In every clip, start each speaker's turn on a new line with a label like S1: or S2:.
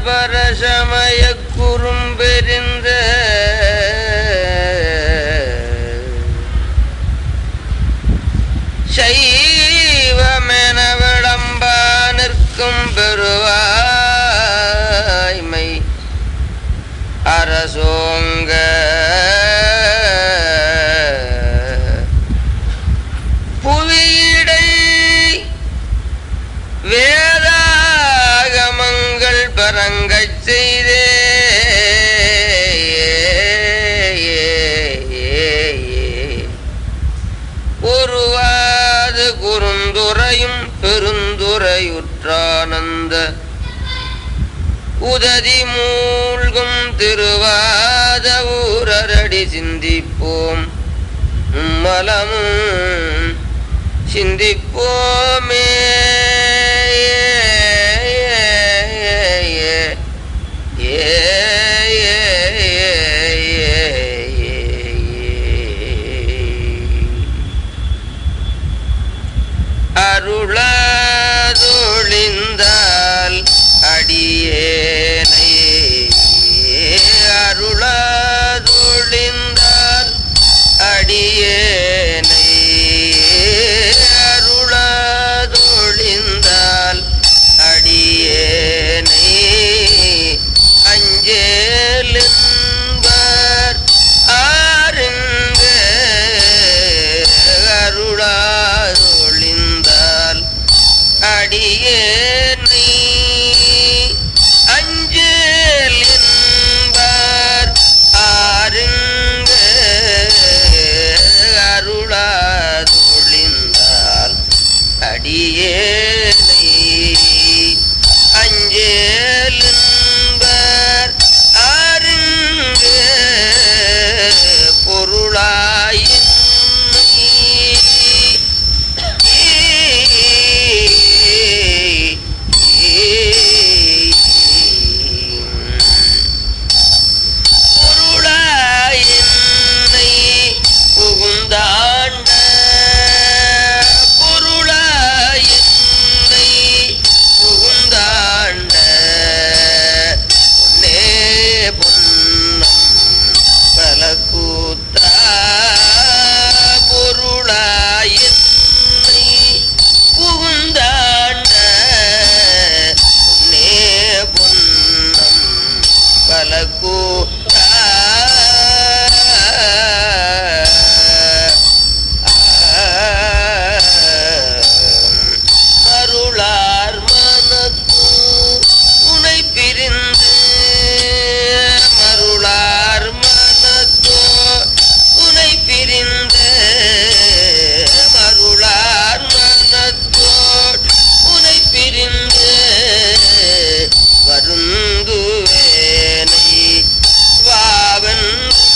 S1: பரசமய குறும்பெறிந்த சைவமென விளம்பா நிற்கும் பெருவாய்மை அரசோங்க புவியிடை வேதாகமங்கள் பரங்கச் செய்தே ஒருவாது குறுந்துரையும் பெருந்துரையுற்றானந்த உததி மூழ்கும் திருவாத ஊரரடி சிந்திப்போம் மும்மலமும் சிந்திப்போமே அருளாதொழிந்தால் அடியேனை அருளாதொழிந்தால் அடியேனை அருளாதொழிந்தால் அடியேனை அஞ்சேலின்பர் ஆருங்க அருளாதொழிந்தால் அடியேனை அஞ்சேல் என்பார் ஆருங்க அருளாதொழிந்தால் அடியேனை அஞ்சேல் என்பார் ஆருங்க பொருளாயின்மை பொருளாயின்னை புகுந்தாண்ட பொருளாயின்னை புகுந்தாண்ட பொன்னே பொன்னம் பல கூத்தா பொருளாயின்னை புகுந்தாண்ட பொன்னே பொன்னம் பல கூத்தா மருளார் மனத்து உனை பிரிந்து மருளார் மனத்தோ உனை பிரிந்து மருளார் மனத்தோ உனை பிரிந்து வருந்துவேனை வாவன்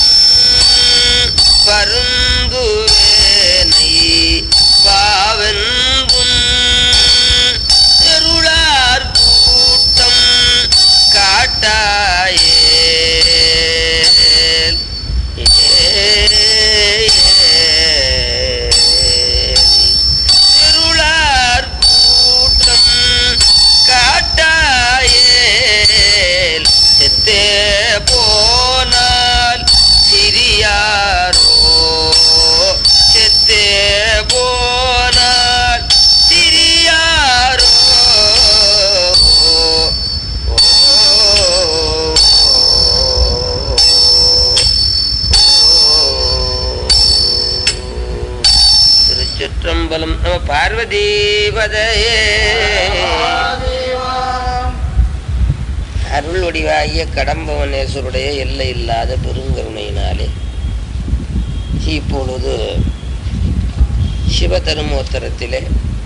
S1: வருந்துவேனை வாவென்பும் தெருளார் கூட்டம் காட்டாயே திருளார் கூட்டம் காட்டாயேல் செத்தே போனால் சிறியாரோ செத்தே போனால் சிறியாரோ திருச்சிற்றம்பலம் நம பார்வதீபதையே அருள் வடிவாகிய கடம்பவனேஸ்வருடைய எல்லை இல்லாத பெருங்கருணையினாலே இப்பொழுது சிவதருமோத்தரத்திலே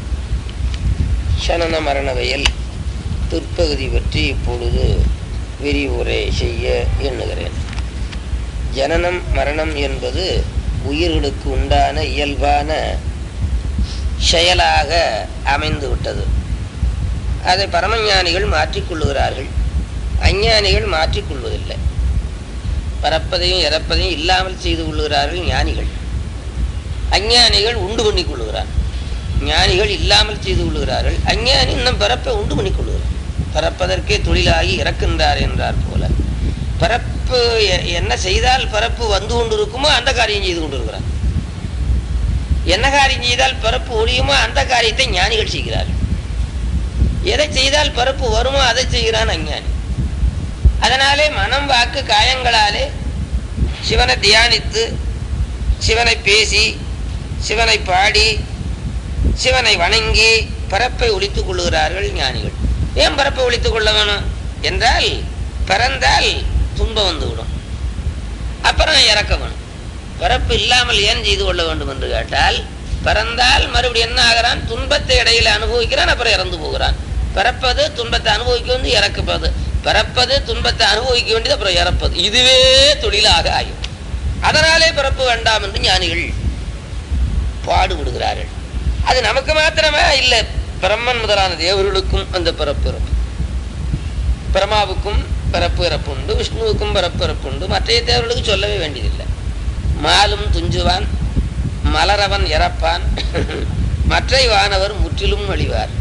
S1: சனன மரணவையல் பிற்பகுதி பற்றி இப்பொழுது விரிவுரை செய்ய எண்ணுகிறேன் ஜனனம் மரணம் என்பது உயிர்களுக்கு உண்டான இயல்பான செயலாக அமைந்து விட்டது அதை பரமஞானிகள் மாற்றிக்கொள்ளுகிறார்கள் அஞ்ஞானிகள் மாற்றிக்கொள்வதில்லை பறப்பதையும் இறப்பதையும் இல்லாமல் செய்து கொள்ளுகிறார்கள் ஞானிகள் அஞ்ஞானிகள் உண்டு பண்ணி கொள்ளுகிறார் ஞானிகள் இல்லாமல் செய்து கொள்ளுகிறார்கள் அஞ்ஞானி இன்னும் பிறப்பை உண்டு பண்ணி கொள்ளுகிறார் பறப்பதற்கே தொழிலாகி இறக்கின்றார் என்றார் போல பரப்பு எ- என்ன செய்தால் பரப்பு வந்து கொண்டிருக்குமோ அந்த காரியம் செய்து கொண்டிருக்கிறார் என்ன காரியம் செய்தால் பரப்பு ஒழியுமோ அந்த காரியத்தை ஞானிகள் செய்கிறார்கள் எதை செய்தால் பரப்பு வருமோ அதை செய்கிறான் அஞ்ஞானி அதனாலே மனம் வாக்கு காயங்களாலே சிவனை தியானித்து சிவனை பேசி சிவனை பாடி சிவனை வணங்கி பரப்பை ஒழித்துக் கொள்ளுகிறார்கள் ஞானிகள் ஏன் பரப்பை ஒழித்துக் கொள்ள வேணும் என்றால் பிறந்தால் துன்பம் வந்துவிடும் அப்புறம் இறக்க வேணும் பிறப்பு இல்லாமல் ஏன் செய்து கொள்ள வேண்டும் என்று கேட்டால் பிறந்தால் மறுபடியும் என்ன ஆகிறான் துன்பத்தை இடையில அனுபவிக்கிறான் அப்புறம் இறந்து போகிறான் பிறப்பது துன்பத்தை அனுபவிக்க வந்து இறக்குப்பது பிறப்பது துன்பத்தை அனுபவிக்க வேண்டியது அப்புறம் இறப்பது இதுவே தொழிலாக ஆகும் அதனாலே பிறப்பு வேண்டாம் என்று ஞானிகள் பாடுபடுகிறார்கள் அது நமக்கு மாத்திரமே இல்லை பிரம்மன் முதலான தேவர்களுக்கும் அந்த பிறப்பு இறப்பு பிரமாவுக்கும் பிறப்பு இறப்பு உண்டு விஷ்ணுவுக்கும் பிறப்பு இறப்பு உண்டு மற்ற தேவர்களுக்கு சொல்லவே வேண்டியதில்லை மாலும் துஞ்சுவான் மலரவன் இறப்பான் மற்றை வானவர் முற்றிலும் அழிவார்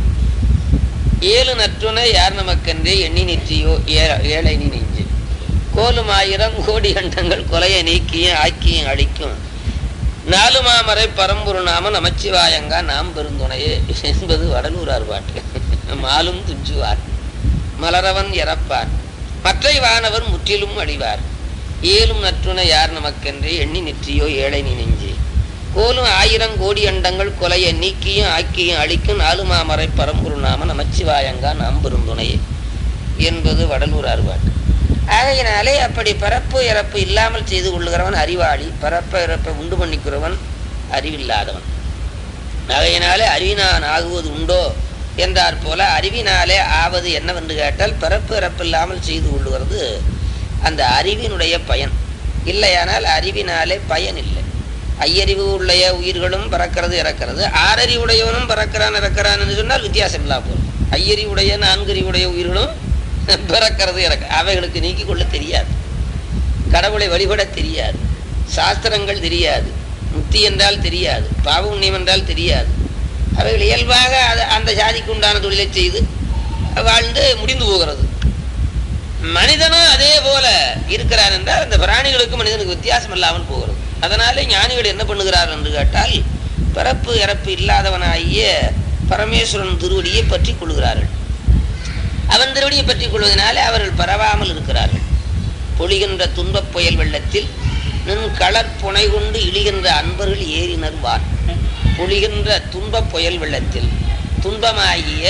S1: ஏழு நற்றுணை யார் நமக்கென்றே எண்ணி நிற்றியோ ஏ- ஏழை நீ நெஞ்சு கோலும் ஆயிரம் கோடி கண்டங்கள் கொலையை நீக்கியும் ஆக்கியும் அழிக்கும் நாலு மாமரை பரம்பொரு நாம நமச்சிவாயங்கா நாம் பெருந்துணையே என்பது வடலூரார் பாட்டு மாலும் துஞ்சுவார் மலரவன் இறப்பார் மற்றை வானவர் முற்றிலும் அழிவார் ஏலும் நற்றுணை யார் நமக்கென்றே எண்ணி நிற்றியோ ஏழை நீ நெஞ்சு கோலும் ஆயிரம் கோடி அண்டங்கள் கொலையை நீக்கியும் ஆக்கியும் அழிக்கும் நாலு மாமரை பரம்பொரு நாம நமச்சிவாயங்கா நாம் பெருந்துணையே என்பது வடலூரார் பாட்டு ஆகையினாலே அப்படி பிறப்பு இறப்பு இல்லாமல் செய்து கொள்ளுகிறவன் அறிவாளி பிறப்ப இறப்பை உண்டு பண்ணிக்கிறவன் அறிவில்லாதவன் ஆகையினாலே அறிவினான் ஆகுவது உண்டோ என்றார் போல அறிவினாலே ஆவது என்னவென்று கேட்டால் பிறப்பு இறப்பு இல்லாமல் செய்து கொள்ளுகிறது அந்த அறிவினுடைய பயன் இல்லையானால் அறிவினாலே பயன் இல்லை ஐயறிவு உடைய உயிர்களும் பிறக்கிறது இறக்கிறது ஆறறிவுடையவனும் பிறக்கிறான் இறக்கிறான் என்று சொன்னால் வித்தியாசம் இல்லாம போகும் ஐயறிவுடைய நான்கறிவுடைய உயிர்களும் பிறக்கிறது இறக்க அவைகளுக்கு நீக்கிக் கொள்ள தெரியாது கடவுளை வழிபட தெரியாது சாஸ்திரங்கள் தெரியாது முக்தி என்றால் தெரியாது பாவ புண்ணியம் என்றால் தெரியாது அவைகள் இயல்பாக அது அந்த ஜாதிக்கு உண்டான தொழிலை செய்து வாழ்ந்து முடிந்து போகிறது மனிதனும் அதே போல இருக்கிறார் என்றால் அந்த பிராணிகளுக்கு மனிதனுக்கு வித்தியாசம் இல்லாமல் போகிறது அதனாலே ஞானிகள் என்ன பண்ணுகிறார் என்று கேட்டால் பிறப்பு இறப்பு இல்லாதவனாகிய பரமேஸ்வரன் திருவடியை பற்றி கொள்கிறார்கள் அவன் திருவடியை பற்றி கொள்வதனாலே அவர்கள் பரவாமல் இருக்கிறார்கள் பொழிகின்ற துன்பப் புயல் வெள்ளத்தில் நின் களர் புனை கொண்டு இழிகின்ற அன்பர்கள் ஏறினர் வான் பொழிகின்ற துன்பப் புயல் வெள்ளத்தில் துன்பமாகிய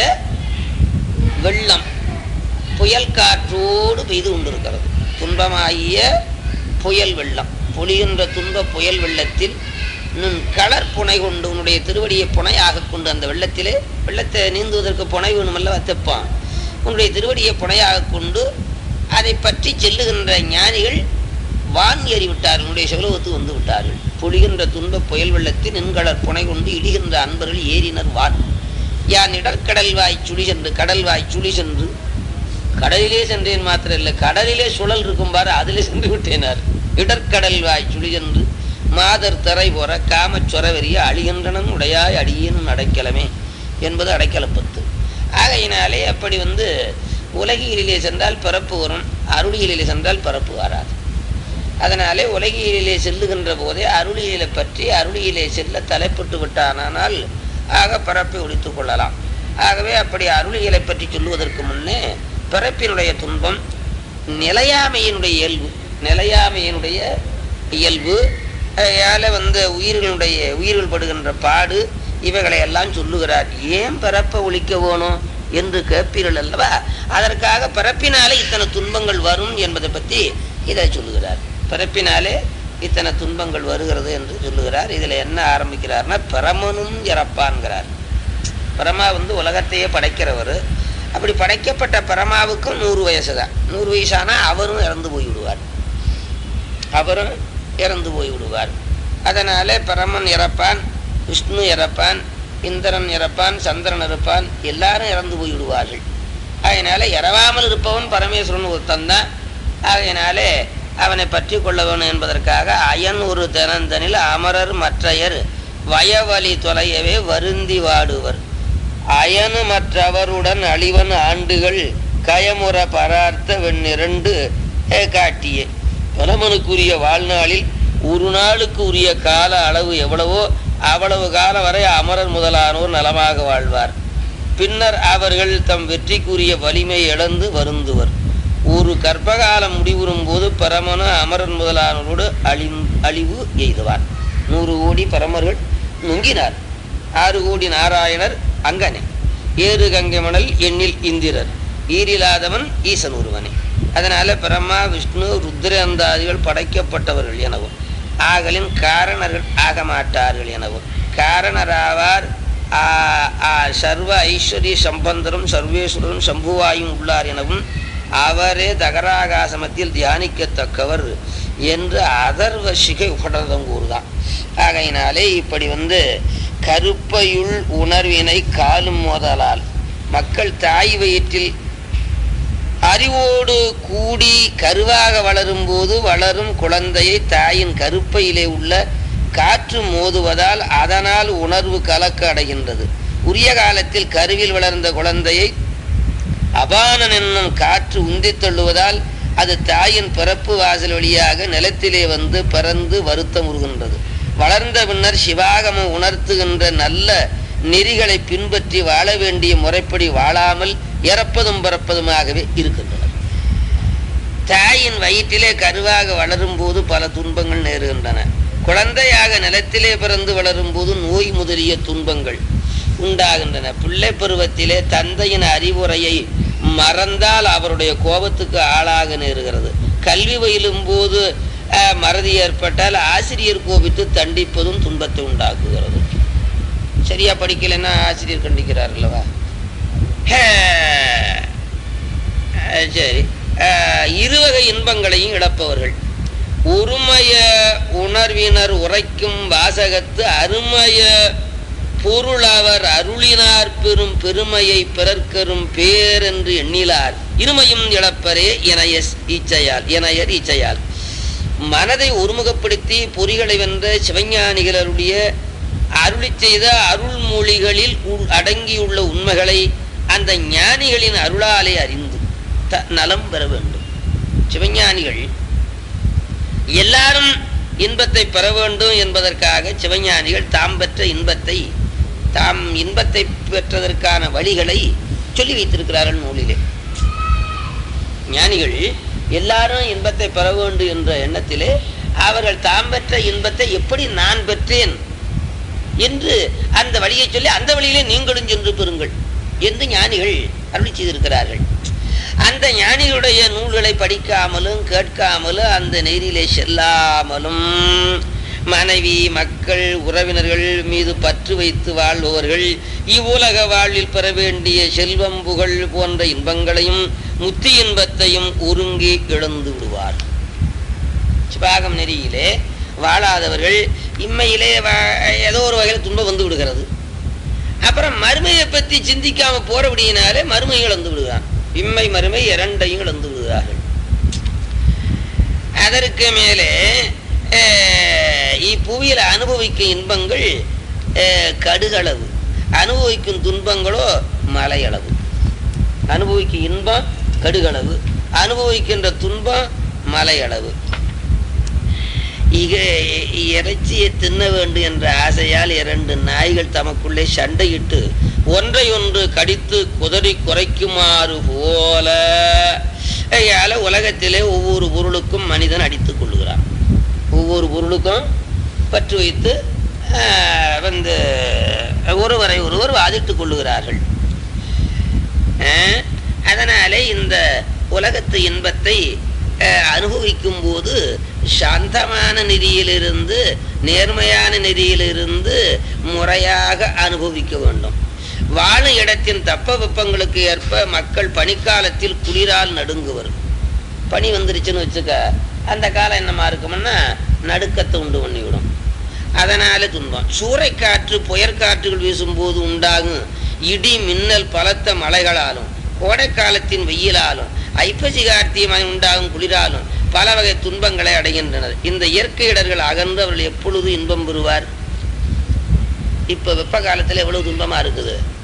S1: வெள்ளம் புயல் காற்றோடு பெய்து கொண்டிருக்கிறது துன்பமாகிய புயல் வெள்ளம் பொழிகின்ற துன்ப புயல் வெள்ளத்தில் நின் களர் புனை கொண்டு உன்னுடைய திருவடியை புனையாக கொண்டு அந்த வெள்ளத்திலே வெள்ளத்தை நீந்துவதற்கு புனை வேணுமல்ல வத்தப்பான் உன்னுடைய திருவடியை புனையாக கொண்டு அதை பற்றி செல்லுகின்ற ஞானிகள் வான் ஏறி விட்டார்கள் உன்னுடைய செலவத்து வந்து விட்டார்கள் பொழிகின்ற துன்ப புயல் வெள்ளத்தில் நின்களர் புனை கொண்டு இடிகின்ற அன்பர்கள் ஏறினர் வான் யான் இடர்கடல் வாய் சுழி சென்று கடல் வாய் சுழி சென்று கடலிலே சென்றேன் மாத்திரம் இல்லை கடலிலே சுழல் இருக்கும் பாரு அதிலே சென்று விட்டேனார் இடர்கடல் வாய் சுழி சென்று மாதர் தரை போற காமச் சொரவெறிய அழிகின்றனம் உடையாய் அடியேனும் அடைக்கலமே என்பது அடைக்கலப்பத்து ஆகையினாலே அப்படி வந்து உலகியலிலே சென்றால் பிறப்பு வரும் அருளியலிலே சென்றால் பிறப்பு வராது அதனாலே உலகியலிலே செல்லுகின்ற போதே அருளியலை பற்றி அருளியிலே செல்ல தலைப்பட்டு விட்டானால் ஆக பிறப்பை ஒழித்துக் கொள்ளலாம் ஆகவே அப்படி அருளியலை பற்றி சொல்லுவதற்கு முன்னே பிறப்பினுடைய துன்பம் நிலையாமையினுடைய இயல்பு நிலையாமையினுடைய இயல்பு அதால வந்து உயிர்களுடைய உயிர்கள் படுகின்ற பாடு இவைகளை எல்லாம் சொல்லுகிறார் ஏன் பிறப்பை ஒழிக்க வேணும் என்று கேட்பீர்கள் அல்லவா அதற்காக பிறப்பினாலே இத்தனை துன்பங்கள் வரும் என்பதை பற்றி இதை சொல்லுகிறார் பிறப்பினாலே இத்தனை துன்பங்கள் வருகிறது என்று சொல்லுகிறார் இதுல என்ன ஆரம்பிக்கிறார்னா பிரமனும் இறப்பான்கிறார் பரமா வந்து உலகத்தையே படைக்கிறவர் அப்படி படைக்கப்பட்ட பரமாவுக்கும் நூறு வயசு தான் நூறு வயசானா அவரும் இறந்து போய் விடுவார் அவரும் இறந்து போய் விடுவார் அதனால பரமன் இறப்பான் விஷ்ணு இறப்பான் இந்திரன் இறப்பான் சந்திரன் இருப்பான் எல்லாரும் இறந்து போய் விடுவார்கள் அதனால இறவாமல் இருப்பவன் பரமேஸ்வரன் ஒருத்தன் தான் ஆகையினாலே அவனை பற்றி கொள்ள வேணும் என்பதற்காக அயன் ஒரு தினந்தனில் அமரர் மற்றையர் வயவழி தொலையவே வருந்தி வாடுவர் அயனு மற்றவருடன் அழிவன் ஆண்டுகள் கயமுற பரார்த்த வெண்ணிரண்டு அஹ், காட்டியே பரமனுக்குரிய வாழ்நாளில் ஒரு நாளுக்கு உரிய கால அளவு எவ்வளவோ அவ்வளவு காலம் வரை அமரர் முதலானோர் நலமாக வாழ்வார் பின்னர் அவர்கள் தம் வெற்றிக்குரிய வலிமை இழந்து வருந்துவர் ஒரு கர்ப்பகாலம் முடிவுறும் போது பரமனு அமரன் முதலானோரோடு அழி அழிவு எய்துவார் நூறு கோடி பரமர்கள் நுங்கினார் ஆறு கோடி நாராயணர் அங்கனே ஏறு கங்கை மணல் எண்ணில் இந்திரர் ஈரில்லாதவன் ஈசன் ஒருவனே அதனால பிரம்மா விஷ்ணு ருத்ரந்தாதிகள் படைக்கப்பட்டவர்கள் எனவும் ஆகலின் காரணர்கள் ஆக மாட்டார்கள் எனவும் காரணராவார் ஆ- ஆ, சர்வ ஐஸ்வர்ய சம்பந்தரும் சர்வேஸ்வரரும் சம்புவாயும் உள்ளார் எனவும் அவரே தகராகாசமத்தில் தியானிக்கத்தக்கவர் என்று அதர்வ சிகை உபடதம் கூறுதான் ஆகையினாலே இப்படி வந்து கருப்பையுள் உணர்வினை காலும் மோதலால் மக்கள் தாய் வயிற்றில் அறிவோடு கூடி கருவாக வளரும் போது வளரும் குழந்தையை தாயின் கருப்பையிலே உள்ள காற்று மோதுவதால் அதனால் உணர்வு கலக்க அடைகின்றது உரிய காலத்தில் கருவில் வளர்ந்த குழந்தையை அபானன் என்னும் காற்று உந்தித் தள்ளுவதால் அது தாயின் பிறப்பு வாசல் வழியாக நிலத்திலே வந்து பறந்து வருத்தமுறுகின்றது வளர்ந்த பின்னர் சிவாகமம் உணர்த்துகின்ற நல்ல நெறிகளை பின்பற்றி வாழ வேண்டிய முறைப்படி வாழாமல் இறப்பதும் பிறப்பதுமாகவே இருக்கின்றனர் தாயின் வயிற்றிலே கருவாக வளரும் போது பல துன்பங்கள் நேருகின்றன குழந்தையாக நிலத்திலே பிறந்து வளரும் போது நோய் முதலிய துன்பங்கள் உண்டாகின்றன பிள்ளை பருவத்திலே தந்தையின் அறிவுரையை மறந்தால் அவருடைய கோபத்துக்கு ஆளாக நேருகிறது கல்வி பயிலும் போது அஹ், மறதி ஏற்பட்டால் ஆசிரியர் கோபித்து தண்டிப்பதும் துன்பத்தை உண்டாக்குகிறது சரியா படிக்கலைன்னா ஆசிரியர் கண்டிக்கிறார் அல்லவா ஹே. அஹ், சரி அஹ், இருவகை இன்பங்களையும் இழப்பவர்கள் ஒருமய உணர்வினர் உரைக்கும் வாசகத்து அருமய பொருளவர் அருளினார் பெரும் பெருமையை பிறர்க்கரும் பேரென்று எண்ணிலார் இருமையும் இழப்பரே எனைய ஈச்சையால் எனையர் ஈச்சையால் மனதை ஒருமுகப்படுத்தி பொறிகளை வென்ற சிவஞானிகளருடைய அருளி செய்த அருள்மொழிகளில் உள் அடங்கியுள்ள உண்மைகளை அந்த ஞானிகளின் அருளாலே அறிந்து த நலம் பெற வேண்டும் சிவஞானிகள் எல்லாரும் இன்பத்தை பெற வேண்டும் என்பதற்காக சிவஞானிகள் தாம் பெற்ற இன்பத்தை தாம் இன்பத்தை பெற்றதற்கான வழிகளை சொல்லி வைத்திருக்கிறார்கள் நூலிலே ஞானிகள் எல்லாரும் இன்பத்தை பெற வேண்டும் என்ற எண்ணத்திலே அவர்கள் தாம் பெற்ற இன்பத்தை எப்படி நான் பெற்றேன் என்று அந்த வழியை சொல்லி அந்த வழியிலே நீங்களும் சென்று பெறுங்கள் என்று ஞானிகள் அருளி செய்திருக்கிறார்கள் அந்த ஞானிகளுடைய நூல்களை படிக்காமலும் கேட்காமலும் அந்த நெறியிலே செல்லாமலும் மனைவி மக்கள் உறவினர்கள் மீது பற்று வைத்து வாழ்பவர்கள் இவ்வுலக வாழ்வில் பெற வேண்டிய செல்வம் புகழ் போன்ற இன்பங்களையும் முத்தி இன்பத்தையும் ஒருங்கி இழந்து விடுவார் சிவாகம் நெறியிலே வாழாதவர்கள் இம்மையிலே வா- ஏதோ ஒரு வகையில் துன்பம் வந்து விடுகிறது அப்புறம் மறுமையை பற்றி சிந்திக்காம போறபடியினாலே மறுமை இழந்து விடுகிறான் இம்மை மறுமை இரண்டையும் இழந்து விடுகிறார்கள் அதற்கு மேலே அஹ், இப்புவியில் அனுபவிக்கும் இன்பங்கள் அஹ், கடுகளவு அனுபவிக்கும் துன்பங்களோ மலையளவு அனுபவிக்கும் இன்பம் கடுகளவு அனுபவிக்கின்ற துன்பம் மலையளவு இக இறைச்சியை தின்ன வேண்டும் என்ற ஆசையால் இரண்டு நாய்கள் தமக்குள்ளே சண்டையிட்டு ஒன்றை ஒன்று கடித்து குதறி குறைக்குமாறு போல ஆகையால உலகத்திலே ஒவ்வொரு பொருளுக்கும் மனிதன் அடித்துக் கொள்ளுகிறான் ஒவ்வொரு பொருளுக்கும் பற்று வைத்து ஆஹ், வந்து ஒருவரை ஒருவர் வாதிட்டுக் கொள்ளுகிறார்கள் ஆஹ், அதனாலே இந்த உலகத்து இன்பத்தை ஆஹ், அனுபவிக்கும் போது சாந்தமான நெறியிலிருந்து நேர்மையான நெறியிலிருந்து முறையாக அனுபவிக்க வேண்டும் வாழும் இடத்தின் தப்ப வெப்பங்களுக்கு ஏற்ப மக்கள் பனிக்காலத்தில் குளிரால் நடுங்குவர் பனி வந்துருச்சுன்னு வச்சுக்க அந்த காலம் என்னமா இருக்கும்னா நடுக்கத்தை உண்டு பண்ணிவிடும் அதனால துன்பம் சூறைக்காற்று புயற்காற்றுகள் வீசும்போது உண்டாகும் இடி மின்னல் பலத்த மழைகளாலும் கோடைக்காலத்தின் வெயிலாலும் ஐப்பசி கார்த்திகமாய் உண்டாகும் குளிராலும் பல வகை துன்பங்களை அடைகின்றனர் இந்த இயற்கை இடர்கள் அகன்று அவர்கள் எப்பொழுது இன்பம் பெறுவார் இப்ப வெப்ப காலத்துல எவ்வளவு துன்பமா இருக்குது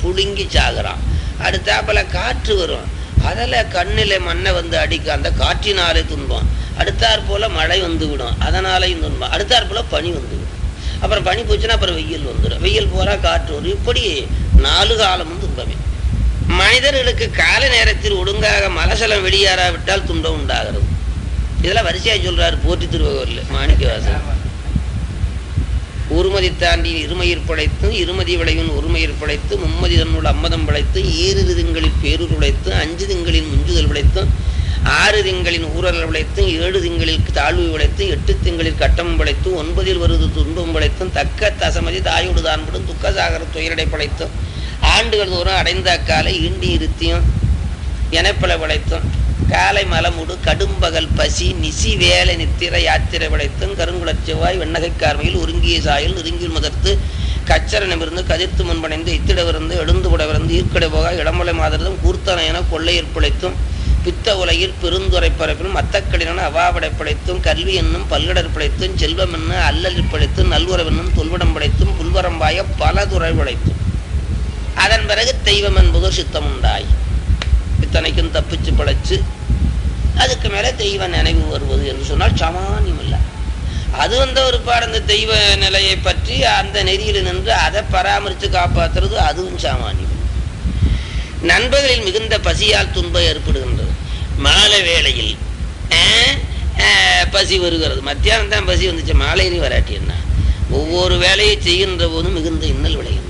S1: புழுங்கி சாகுறான் அடுத்தாப்புல காற்று வரும் அதில் கண்ணில் மண்ணை வந்து அடிக்கும் அந்த காற்றினாலே துன்பம் அடுத்தாற் போல மழை வந்து விடும் அதனாலையும் துன்பம் அடுத்தாற் போல பனி வந்து விடும் அப்புறம் பனி போச்சுன்னா அப்புறம் வெயில் வந்துடும் வெயில் போறா காற்று வரும் இப்படி நாலு காலமும் துன்பமே மனிதர்களுக்கு கால நேரத்தில் ஒழுங்காக மலசலம் வெளியேறாவிட்டால் துன்பம் உண்டாகிறது இதெல்லாம் வரிசையா சொல்றாரு போற்றி திருவகூரில் மாணிக்கவாசன் ஒருமதி தாண்டி இருமயிர் படைத்து இருமதி விளைவின் ஒருமயிர் படைத்து மும்மதி தன்னுள் அம்மதம் படைத்து ஏறு திங்களில் பேரூர் உழைத்து அஞ்சு திங்களின் முஞ்சுதல் விளைத்து ஆறு திங்களின் ஊரல் விளைத்து ஏழு திங்களில் தாழ்வு விளைத்து எட்டு திங்களில் கட்டம் படைத்து ஒன்பதில் வருது துன்பம் படைத்தும் தக்க தசமதி தாயோடு தான்படும் துக்க சாகர துயரடை படைத்தும் ஆண்டுகள் தோறும் அடைந்த அக்காலை ஈண்டி இருத்தியும் எனப்பல படைத்தும் காலை மலமுடு கடும்பகல் பசி நிசி வேலை நித்திர யாத்திரை படைத்தும் கருங்குளச் செவ்வாய் வெண்ணகை கார்மையில் ஒருங்கிய சாயல் நெருங்கில் முதர்த்து கச்சர நிமிர்ந்து கதிர்த்து முன்படைந்து இத்திடவிருந்து எழுந்து புடவிருந்து ஈர்க்கடை போக இடமலை மாதிரதும் கூர்த்தனையென கொள்ளையர் பிழைத்தும் பித்த உலகில் பெருந்துரை பரப்பிலும் மத்தக்கடின அவாபடை படைத்தும் கல்வி என்னும் பல்கடர் படைத்தும் செல்வம் என்னும் அல்லலில் படைத்தும் நல்வுறவென்னும் தொல்விடம் படைத்தும் புல்வரம்பாய பல துறை படைத்தும் அதன் பிறகு தெய்வம் என்பதோ சித்தம் உண்டாய் இத்தனைக்கும் தப்பிச்சு படைச்சு அதுக்கு மேலே தெய்வ நினைவு வருவது என்று சொன்னால் சாமானியம் இல்லை அது வந்த ஒரு பாடு அந்த தெய்வ நிலையை பற்றி அந்த நெறியில் நின்று அதை பராமரித்து காப்பாற்றுறது அதுவும் சாமானியம் நண்பர்களில் மிகுந்த பசியால் துன்பம் ஏற்படுகின்றது மாலை வேளையில் ஆஹ், ஆஹ், பசி வருகிறது மத்தியானம் தான் பசி வந்துச்சு மாலையிலே வராட்டி என்ன ஒவ்வொரு வேலையை செய்கின்ற போதும் மிகுந்த இன்னல் விளைகின்றது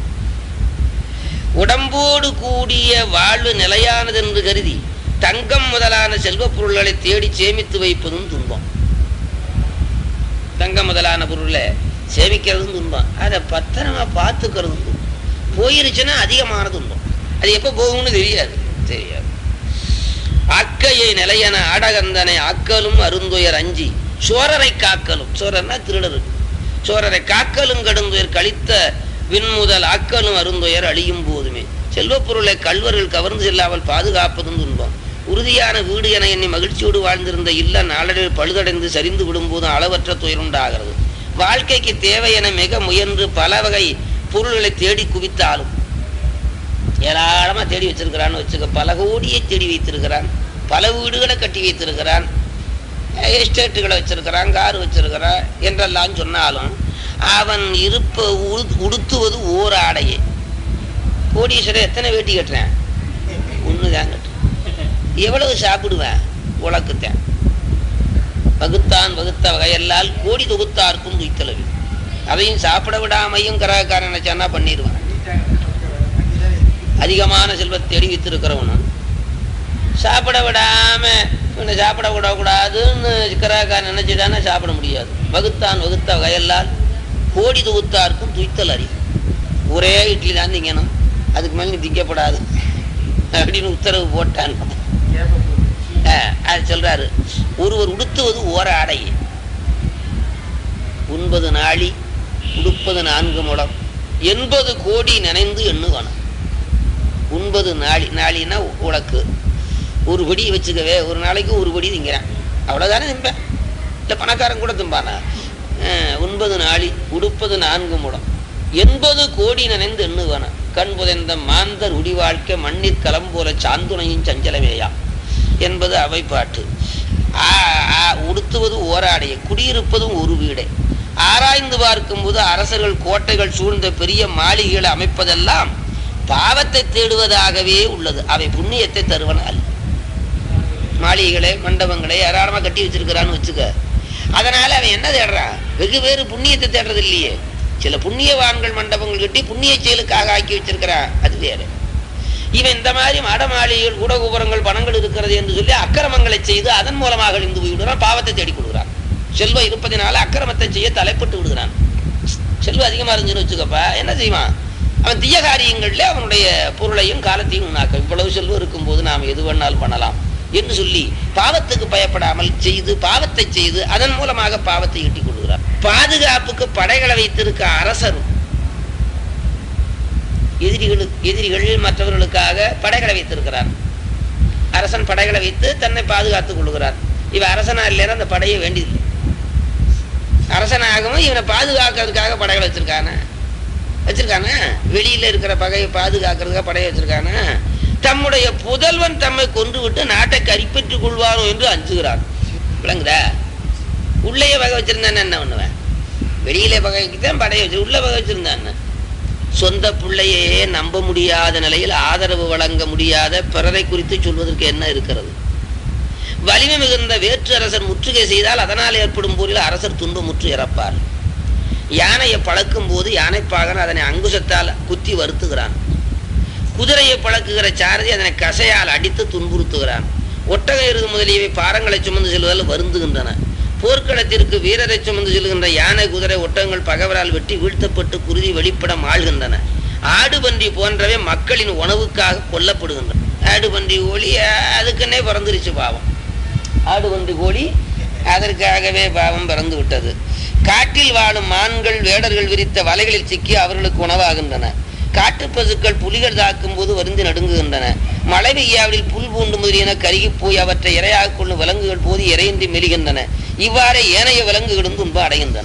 S1: உடம்போடு கூடிய வாழ்வு நிலையானது என்று கருதி தங்கம் முதலான செல்வப் பொருள்களை தேடி சேமித்து வைப்பதும் துன்பம் தங்கம் முதலான பொருளை சேமிக்கிறதும் துன்பம் அதை பத்திரமா பார்த்துக்கிறதும் துன்பம் போயிருச்சுன்னா அதிகமான துன்பம் அது எப்போ போகும்னு தெரியாது தெரியாது அக்கையை நிலையன ஆடகந்தனை ஆக்கலும் அருந்துயர் அஞ்சி சோரரை காக்கலும் சோரர்னா திருடரு சோரரை காக்கலும் கடுந்துயர் கழித்த விண்முதல் ஆக்கலும் அருந்துயர் அழியும் போதுமே செல்வப் பொருளை கல்வர்கள் கவர்ந்து செல்லாமல் பாதுகாப்பதும் துன்பம் உறுதியான வீடு என எண்ணி மகிழ்ச்சியோடு வாழ்ந்திருந்த இல்ல நாளடைவில் பழுதடைந்து சரிந்து விடும்போதும் அளவற்ற துயருண்டாகிறது வாழ்க்கைக்கு தேவை என மிக முயன்று பல வகை பொருள்களை தேடி குவித்தாலும் ஏராளமா தேடி வச்சிருக்கிறான்னு வச்சுக்க பல கோடியை தேடி வைத்திருக்கிறான் பல வீடுகளை கட்டி வைத்திருக்கிறான் எஸ்டேட்டுகளை வச்சிருக்கிறான் கார் வச்சிருக்கிறான் என்றெல்லாம் சொன்னாலும் அவன் இருப்ப உடு- உடுத்துவது ஓர் ஆடையே கோடீஸ்வரர் எத்தனை வேட்டி கட்டுறேன் ஒண்ணுதான் கட்டுறேன் எவ்வளவு சாப்பிடுவேன் உலக்குத்தேன் வகுத்தான் வகுத்த வகையல்லால் கோடி தொகுத்தார்க்கும் துய்த்தளவு அதையும் சாப்பிட விடாமையும் கரகாரன் நினைச்சானா பண்ணிடுவான் அதிகமான செல்வத்தை தேடி வைத்திருக்கிறவனும் சாப்பிட விடாம இவனை சாப்பிட விடக்கூடாதுன்னு கரகாரன் நினைச்சுட்டானா சாப்பிட முடியாது வகுத்தான் வகுத்த வகையல்லால் கோடி தொகுத்தார்க்கும் துய்த்தல் அறிவு ஒரே இட்லி தான் திங்கணும் அதுக்கு மேலே நீ திங்கப்படாது அப்படின்னு உத்தரவு போட்டான் அஹ், அது சொல்றாரு ஒருவர் உடுத்துவது ஓர ஆடை உண்பது நாளி உடுப்பது நான்கு முடம் எண்பது கோடி நினைந்து எண்ணுவனம் உண்பது நாளி நாளின்னா உனக்கு ஒரு படி வச்சுக்கவே ஒரு நாளைக்கு ஒரு படி திங்கிறேன் அவ்வளோதானே திம்பேன் இல்லை பணக்காரன் கூட திம்பானா அஹ், உண்பது நாளி உடுப்பது நான்கு முடம் எண்பது கோடி நினைந்து எண்ணுவன கண் புதைந்த மாந்தர் உடி வாழ்க்கை மண்ணிற் களம் போல சாந்துணையும் சஞ்சலமேயா என்பது அவை பாட்டு ஆ- ஆ- உடுத்துவது ஓராடைய குடியிருப்பதும் ஒரு வீடே ஆராய்ந்து பார்க்கும்போது அரசர்கள் கோட்டைகள் சூழ்ந்த பெரிய மாளிகைகளை அமைப்பதெல்லாம் பாவத்தை தேடுவதாகவே உள்ளது அவை புண்ணியத்தை தருவன அல்ல மாளிகைகளை மண்டபங்களை ஏராளமா கட்டி வச்சிருக்கிறான்னு வச்சுக்க அதனால அவன் என்ன தேடுறான் வெகு பேரு புண்ணியத்தை தேடுறது இல்லையே சில புண்ணியவான்கள் மண்டபங்கள் கட்டி புண்ணிய செயலுக்காக ஆக்கி வச்சிருக்கிறான் அது வேற இவன் இந்த மாதிரி மட மாளிகைகள் கூடகோபுரங்கள் பணங்கள் இருக்கிறது என்று சொல்லி அக்கிரமங்களை செய்து அதன் மூலமாக இருந்து போய்விடுறான் பாவத்தை தேடி கொடுக்குறான் செல்வம் இருப்பதினால அக்கிரமத்தை செய்ய தலைப்பட்டு விடுகிறான் செல்வம் அதிகமா இருந்துச்சுன்னு வச்சுக்கப்பா என்ன செய்வான் அவன் தீய காரியங்கள்ல அவனுடைய பொருளையும் காலத்தையும் உண்ணாக்க இவ்வளவு செல்வம் இருக்கும்போது நாம் எது வேணாலும் பண்ணலாம் என்று சொல்லி பாவத்துக்கு பயப்படாமல் செய்து பாவத்தை செய்து அதன் மூலமாக பாவத்தை ஈட்டிக் கொள்கிறார் பாதுகாப்புக்கு படைகளை வைத்திருக்க அரசரும் எதிரிகளுக்கு எதிரிகள் மற்றவர்களுக்காக படைகளை வைத்திருக்கிறார் அரசன் படைகளை வைத்து தன்னை பாதுகாத்துக் கொள்கிறார் இவன் அரசனா இல்லைன்னா அந்த படையை வேண்டியதில்லை அரசனாகவும் இவனை பாதுகாக்கிறதுக்காக படைகளை வச்சிருக்கானே வச்சிருக்கானா வெளியில இருக்கிற பகையை பாதுகாக்கிறதுக்காக படையை வச்சிருக்கானா தம்முடைய புதல்வன் தம்மை கொன்று விட்டு நாட்டை கைப்பற்றிக் கொள்வானோ என்று அஞ்சுகிறான் விளங்குதா உள்ளேயே பகை வச்சிருந்தானே என்ன பண்ணுவேன் வெளியிலே பகைக்கு தான் படையை வச்சு உள்ள பகை வச்சிருந்தான்னு சொந்த பிள்ளையே நம்ப முடியாத நிலையில் ஆதரவு வழங்க முடியாத பிறரை குறித்து சொல்வதற்கு என்ன இருக்கிறது வலிமை மிகுந்த வேற்று அரசர் முற்றுகை செய்தால் அதனால் ஏற்படும் போரில் அரசர் துன்பமுற்று இறப்பார் யானையை பழக்கும் போது யானைப்பாகன் அதனை அங்குசத்தால் குத்தி வருத்துகிறான் குதிரையை பழக்குகிற சாரதி அதனை கசையால் அடித்து துன்புறுத்துகிறான் ஒட்டக எருது முதலியவை பாரங்களை சுமந்து செல்வதால் வருந்துகின்றன போர்க்களத்திற்கு வீரரை சுமந்து செல்கின்ற யானை குதிரை ஒட்டகங்கள் பகவரால் வெட்டி வீழ்த்தப்பட்டு குருதி வெளிப்படம் ஆள்கின்றன ஆடு பன்றி போன்றவை மக்களின் உணவுக்காக கொல்லப்படுகின்றன ஆடு பன்றி கோழி அதுக்குன்னே பிறந்துருச்சு பாவம் ஆடு பன்றி கோழி அதற்காகவே பாவம் பிறந்து விட்டது காட்டில் வாழும் மான்கள் வேடர்கள் விரித்த வலைகளில் சிக்கி அவர்களுக்கு உணவாகின்றன காட்டுப் பசுக்கள் புலிகள் தாக்கும் போது வருந்தி நடுங்குகின்றன மழை பெய்யாவிடில் புல் பூண்டு முதலியன கருகி போய் அவற்றை இரையாக கொள்ளும் விலங்குகள் போது இறையின்றி மெலிகின்றன இவ்வாறே ஏனைய விலங்குகளும் துன்பம் அடைகின்றன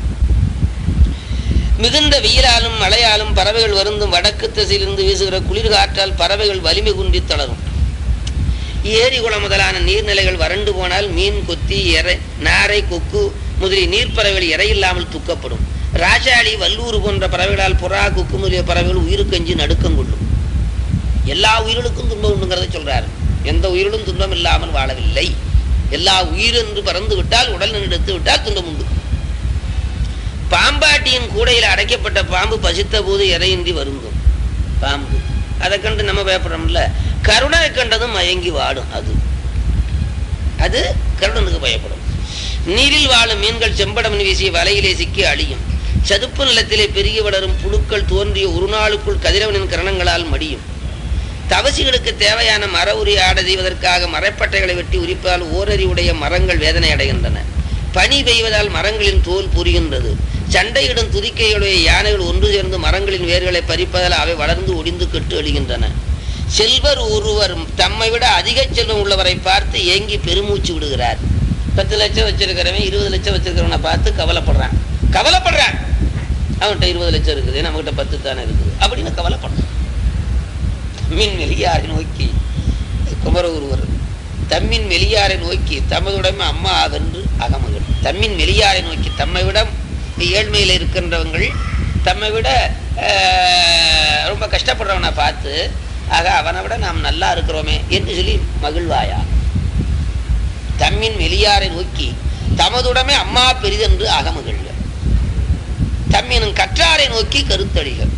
S1: மிகுந்த வெயிலாலும் மழையாலும் பறவைகள் வருந்தும் வடக்கு திசையிலிருந்து வீசுகிற குளிர் காற்றால் பறவைகள் வலிமை குன்றி தளரும் ஏரி குளம் முதலான நீர்நிலைகள் வறண்டு போனால் மீன் கொத்தி எரை நாரை கொக்கு முதலிய நீர்ப்பறவைகள் இறையில்லாமல் துக்கப்படும் ராஜாளி வல்லூர் போன்ற பறவைகளால் புறா கொக்கு முதலிய பறவைகள் உயிருக்கஞ்சி நடுக்கம் கொள்ளும் எல்லா உயிர்களுக்கும் துன்பம் உண்டுங்கிறத சொல்றாரு எந்த உயிரிலும் துன்பம் இல்லாமல் வாழவில்லை எல்லா உயிர் என்று பறந்து விட்டால் உடல் எடுத்து விட்டால் துன்பம் உண்டு பாம்பாட்டியின் கூடையில் அடைக்கப்பட்ட பாம்பு பசித்த போது இறையின்றி வருந்தும் பாம்பு அதை கண்டு நம்ம பயப்படுறோம்ல கருணை கண்டதும் மயங்கி வாடும் அது அது கருடனுக்கு பயப்படும் நீரில் வாழும் மீன்கள் செம்படம் வீசிய வலையிலே சிக்கி அழியும் சதுப்பு நிலத்திலே பெருகி வளரும் புழுக்கள் தோன்றிய ஒரு நாளுக்குள் கதிரவனின் கரணங்களால் மடியும் தவசிகளுக்கு தேவையான மர உரி ஆட செய்வதற்காக மரப்பட்டைகளை வெட்டி உரிப்பதால் ஓரறிவுடைய மரங்கள் வேதனை அடைகின்றன பனி பெய்வதால் மரங்களின் தோல் புரிகின்றது சண்டையிடும் துதிக்கைகளுடைய யானைகள் ஒன்று சேர்ந்து மரங்களின் வேர்களை பறிப்பதால் அவை வளர்ந்து ஒடிந்து கெட்டு அழிகின்றன செல்வர் ஒருவர் தம்மை விட அதிக செல்வம் உள்ளவரை பார்த்து ஏங்கி பெருமூச்சு விடுகிறார் பத்து லட்சம் வச்சிருக்கிறவன் இருபது லட்சம் வச்சிருக்கிறவனை பார்த்து கவலைப்படுறான் கவலைப்படுறான் அவன்கிட்ட இருபது லட்சம் இருக்குது நம்மகிட்ட பத்து தானே இருக்குது அப்படின்னு கவலைப்படுறான் மின் வெளியாரை நோக்கி குமர ஒருவர் தம்மின் வெளியாரை நோக்கி தமதுடைமை அம்மா வென்று அகமகள் தம்மின் வெளியாரை நோக்கி தம்மை விட ஏழ்மையில் இருக்கின்றவங்கள் தம்மை விட ஆஹ், ரொம்ப கஷ்டப்படுறவனை பார்த்து ஆக அவனை விட நாம் நல்லா இருக்கிறோமே என்று சொல்லி மகிழ்வாயா தம்மின் வெளியாரை நோக்கி தமதுடைமை அம்மா பெரிதென்று அகமகள் தம்மினும் கற்றாரை நோக்கி கருத்தடிகள்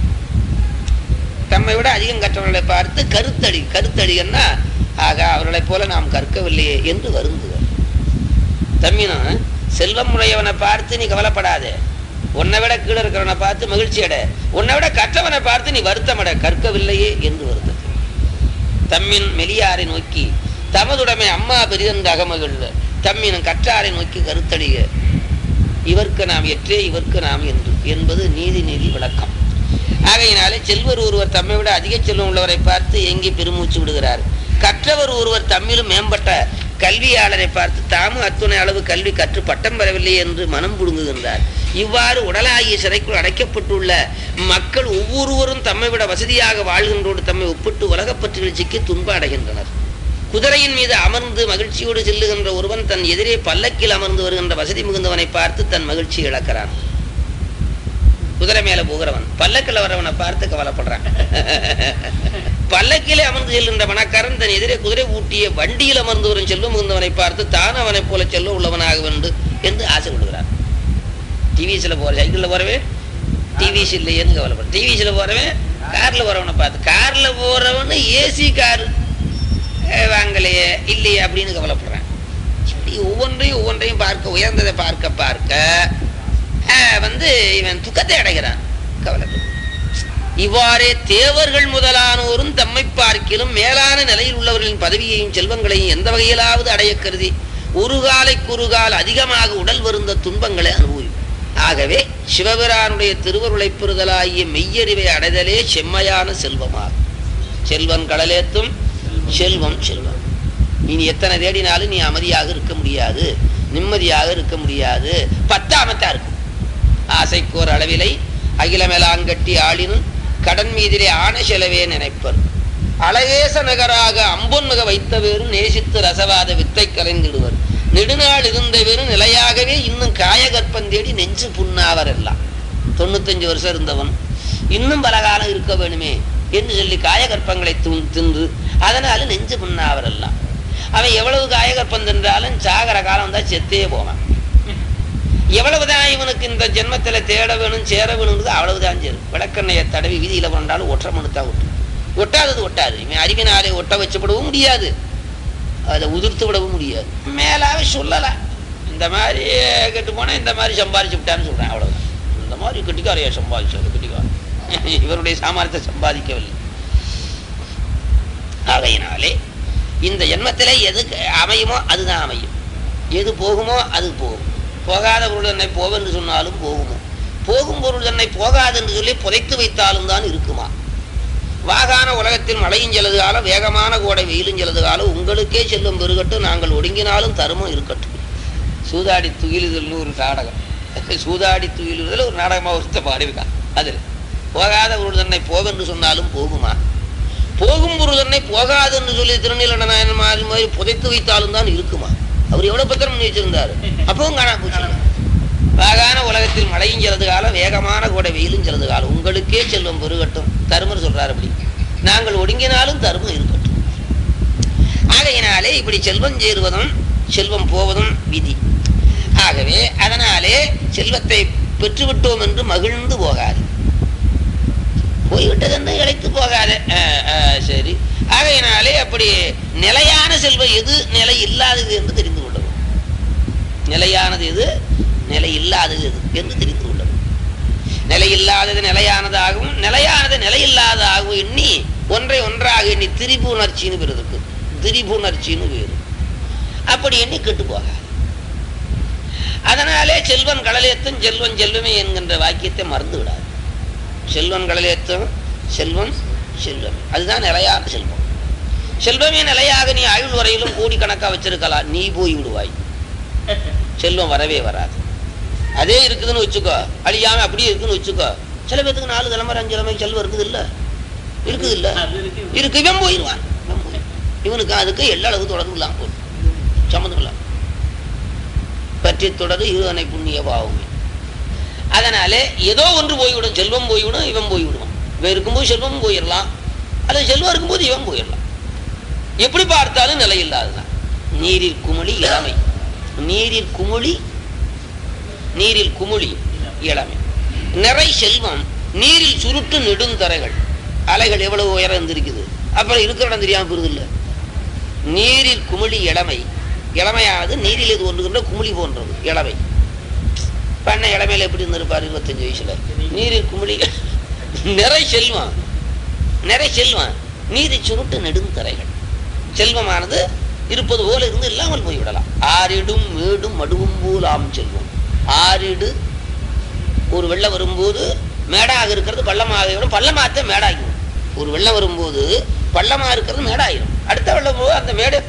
S1: தம்மை விட அதிகம் கற்றவர்களை பார்த்து கருத்தடி கருத்தடிகன்னா ஆக அவர்களைப் போல நாம் கற்கவில்லையே என்று வருந்துவர் தம்மினும் செல்வம் உடையவனை பார்த்து நீ கவலைப்படாதே உன்னை விட கீழே இருக்கிறவனை பார்த்து மகிழ்ச்சி அட உன்னை விட கற்றவனை பார்த்து நீ வருத்தமட கற்கவில்லையே என்று வருத்தது தம்மின் மெலியாரை நோக்கி தமதுடைமை அம்மா பெரிதென்று அகமகள் தம்மினும் கற்றாரை நோக்கி கருத்தடிக இவர்க்கு நாம் எற்றே இவர்க்கு நாம் என்று என்பது நீதி நீதி விளக்கம் ஆகையினாலே செல்வர் ஒருவர் தம்மை விட அதிக செல்வம் உள்ளவரை பார்த்து எங்கே பெருமூச்சு விடுகிறார் கற்றவர் ஒருவர் தம்மிலும் மேம்பட்ட கல்வியாளரை பார்த்து தாமும் அத்துணை அளவு கல்வி கற்று பட்டம் பெறவில்லை என்று மனம் புடுங்குகின்றார் இவ்வாறு உடலாகிய சிறைக்குள் அடைக்கப்பட்டுள்ள மக்கள் ஒவ்வொருவரும் தம்மை விட வசதியாக வாழ்கின்றோடு தம்மை ஒப்பிட்டு உலகப்பற்றில் சிக்கி துன்ப அடைகின்றனர் குதிரையின் மீது அமர்ந்து மகிழ்ச்சியோடு செல்லுகின்ற ஒருவன் தன் எதிரே பல்லக்கில் அமர்ந்து வருகின்ற வசதி மிகுந்தவனை பார்த்து தன் மகிழ்ச்சி இழக்கிறான் குதிரை மேல போகிறவன் பல்லக்கில் வரவனை பார்த்து கவலைப்படுறான் பல்லக்கிலே அமர்ந்து செல்கின்ற பணக்காரன் தன் எதிரே குதிரை ஊட்டிய வண்டியில் அமர்ந்து வரும் செல்வம் மிகுந்தவனை பார்த்து தான் அவனைப் போல செல்வம் உள்ளவனாக வேண்டும் என்று ஆசைப்படுகிறான் டிவிஸ்ல போற சைக்கிள்ல போறவே டிவிஸ் இல்லையேன்னு கவலைப்படுற டிவிஸ்ல போறவன் கார்ல போறவனை பார்த்து கார்ல போறவன் ஏசி காரு அஹ் வாங்கலையே இல்லையே அப்படின்னு கவலைப்படுறான் இப்படி ஒவ்வொன்றையும் ஒவ்வொன்றையும் பார்க்க உயர்ந்ததை பார்க்க பார்க்க அஹ் வந்து இவன் துக்கத்தை அடைகிறான் கவலைப்படு இவ்வாறே தேவர்கள் முதலானோரும் தம்மை பார்க்கிலும் மேலான நிலையில் உள்ளவர்களின் பதவியையும் செல்வங்களையும் எந்த வகையிலாவது அடைய கருதி ஒரு காலைக்கு ஒரு கால் அதிகமாக உடல் வருந்த துன்பங்களை அனுபவிக்கும் ஆகவே சிவபிரானுடைய திருவருளை பெறுதலாகிய மெய்யறிவை அடைதலே செம்மையான செல்வமாகும் செல்வன் கடலேத்தும் செல்வம் செல்வம் இனி எத்தனை தேடினாலும் நீ அமைதியாக இருக்க முடியாது நிம்மதியாக இருக்க முடியாது பத்தாமத்தா இருக்கும் ஆசைக்கோர் அளவிலை அகிலமெலாங்கட்டி ஆளினும் கடன் மீதிலே ஆன செலவே நினைப்பர் அழகேச நகராக அம்பொன்முக வைத்தவேறும் நேசித்து ரசவாத வித்தை கலைந்திடுவர் நெடுநாள் இருந்தவேறும் நிலையாகவே இன்னும் காயகற்பம் தேடி நெஞ்சு புண்ணாவர் எல்லாம் தொண்ணூத்தஞ்சு வருஷம் இருந்தவன் இன்னும் பல காலம் இருக்க வேணுமே என்று சொல்லி காயகற்பங்களை துன் தின்று அதனால நெஞ்சு புண்ணாவர் எல்லாம் அவன் எவ்வளவு காயகற்பம் தின்றாலும் சாகர காலம் வந்தா செத்தே போவான் எவ்வளவுதான் இவனுக்கு இந்த ஜென்மத்துல தேட வேணும் சேர வேணுங்கிறது அவ்வளவுதான் சேரும் விளக்கெண்ணையை தடவி வீதியில கொண்டாலும் ஒற்றை மனுத்தா ஒட்டு ஒட்டாதது ஒட்டாது இவன் அறிவினாலே ஒட்ட வச்சுப்படவும் முடியாது அதை உதிர்த்து விடவும் முடியாது மேலாவே சொல்லலாம் இந்த மாதிரி கெட்டு போனா இந்த மாதிரி சம்பாதிச்சு விட்டான்னு சொல்றேன் அவ்வளவுதான் இந்த மாதிரி கெட்டிக்காரையா சம்பாதிச்சது கெட்டிக்கார இவருடைய சாமர்த்தியத்தை சம்பாதிக்கவில்லை ஆகையினாலே இந்த ஜென்மத்திலே எது அமையுமோ அதுதான் அமையும் எது போகுமோ அது போகும் போகாத பொருள் தன்னை போவென்று சொன்னாலும் போகுமோ போகும் பொருள் தன்னை போகாது என்று சொல்லி புதைத்து வைத்தாலும் தான் இருக்குமா வாகான உலகத்தில் மழையும் செல்லது காலம் வேகமான கோடை வெயிலும் செல்லது காலம் உங்களுக்கே செல்லும் பெருகட்டும் நாங்கள் ஒடுங்கினாலும் தருமம் இருக்கட்டும் சூதாடி துயிலுதல்னு ஒரு நாடகம் சூதாடி துயிலுதல் ஒரு நாடகமாக ஒருத்த பாடிருக்கான் அதில் போகாத பொருள் தன்னை போவென்று சொன்னாலும் போகுமா போகும் பொருள் தன்னை போகாது என்று சொல்லி திருநீலநாயன் மாதிரி மாதிரி புதைத்து வைத்தாலும் தான் இருக்குமா அவர் எவ்வளவு பத்திரம் பண்ணி வச்சிருந்தாரு அப்பவும் காணா போச்சு வாகான உலகத்தில் மழையும் செல்லது காலம் வேகமான கூட வெயிலும் செல்லது காலம் உங்களுக்கே செல்வம் பெருகட்டும் தருமர் சொல்றாரு அப்படி நாங்கள் ஒடுங்கினாலும் தருமம் இருக்கட்டும் ஆகையினாலே இப்படி செல்வம் சேருவதும் செல்வம் போவதும் விதி ஆகவே அதனாலே செல்வத்தை பெற்றுவிட்டோம் என்று மகிழ்ந்து போகாது போய்விட்டது என்று இழைத்து போகாது அஹ், அஹ், சரி ஆகையினாலே அப்படி நிலையான செல்வம் எது நிலை இல்லாதது என்று தெரிந்து கொள்ளவும் நிலையானது எது நிலை இல்லாதது எது என்று தெரிந்து கொள்ளவும் நிலை இல்லாதது நிலையானதாகவும் நிலையானது நிலையில்லாததாகவும் எண்ணி ஒன்றை ஒன்றாக எண்ணி திரிபுணர்ச்சின்னு பேர் இருக்கு திரிபுணர்ச்சின்னு பேரு அப்படி எண்ணி கெட்டு போகாது அதனாலே செல்வன் கடலேத்தும் செல்வன் செல்வமே என்கின்ற வாக்கியத்தை மறந்து விடாது செல்வன் கடலேத்தும் செல்வன் செல்வமே அதுதான் நிலையான செல்வம் செல்வமே நிலையாக நீ ஆயுள் வரையிலும் கோடிக்கணக்கா வச்சிருக்கலாம் நீ போய் விடுவாய் செல்வம் வரவே வராது அதே இருக்குதுன்னு வச்சுக்கோ அழியாம அப்படியே இருக்குன்னு வச்சுக்கோ சில பேத்துக்கு நாலு தலைமுறை அஞ்சு தலைமுறை செல்வம் இருக்குது இல்ல இருக்குது இல்ல இருக்கு இவன் போயிடுவான் இவன் போய். இவனுக்கு அதுக்கு எல்லா அளவு தொடர்பு இல்லாம போகும் சம்மந்தம் இல்லாம பற்றி தொடரு இருவனை புண்ணிய பாவமே அதனாலே ஏதோ ஒன்று போய்விடும் செல்வம் போய்விடும் இவன் போய்விடுவான் இவன் இருக்கும்போது செல்வம் போயிடலாம் அல்லது செல்வம் இருக்கும்போது இவன் போயிடலாம் எப்படி பார்த்தாலும் நிலையில்லாததான் நீரில் குமிழி இளமை நீரில் குமிழி நீரில் குமிழி இளமை நிறை செல்வம் நீரில் சுருட்டு நெடுந்தரைகள் அலைகள் எவ்வளவு உயரம் இருந்திருக்குது அப்புறம் இருக்கிற இடம் தெரியாம போறது இல்ல நீரில் குமிழி இளமை இளமையானது நீரில் இது ஒன்றுகின்ற குமிழி போன்றது இளமை பண்ண இளமையில எப்படி இருந்திருப்பார் இருபத்தஞ்சு வயசுல நீரில் குமிழி நிறை செல்வம் நிறை செல்வம் நீரை சுருட்டு நெடுந்தரைகள் செல்வமானது இருப்பது போல இருந்து இல்லாமல் போய்விடலாம் ஆறிடும் மேடும் மடுவும் போலாம் செல்வம் ஆறிடு ஒரு வெள்ளம் வரும்போது மேடாக இருக்கிறது பள்ளமாக விடும் பள்ளமாத்த மேடாகிடும் ஒரு வெள்ளம் வரும்போது பள்ளமா இருக்கிறது மேடாயிடும் அடுத்த வெள்ளம் போது அந்த மேடே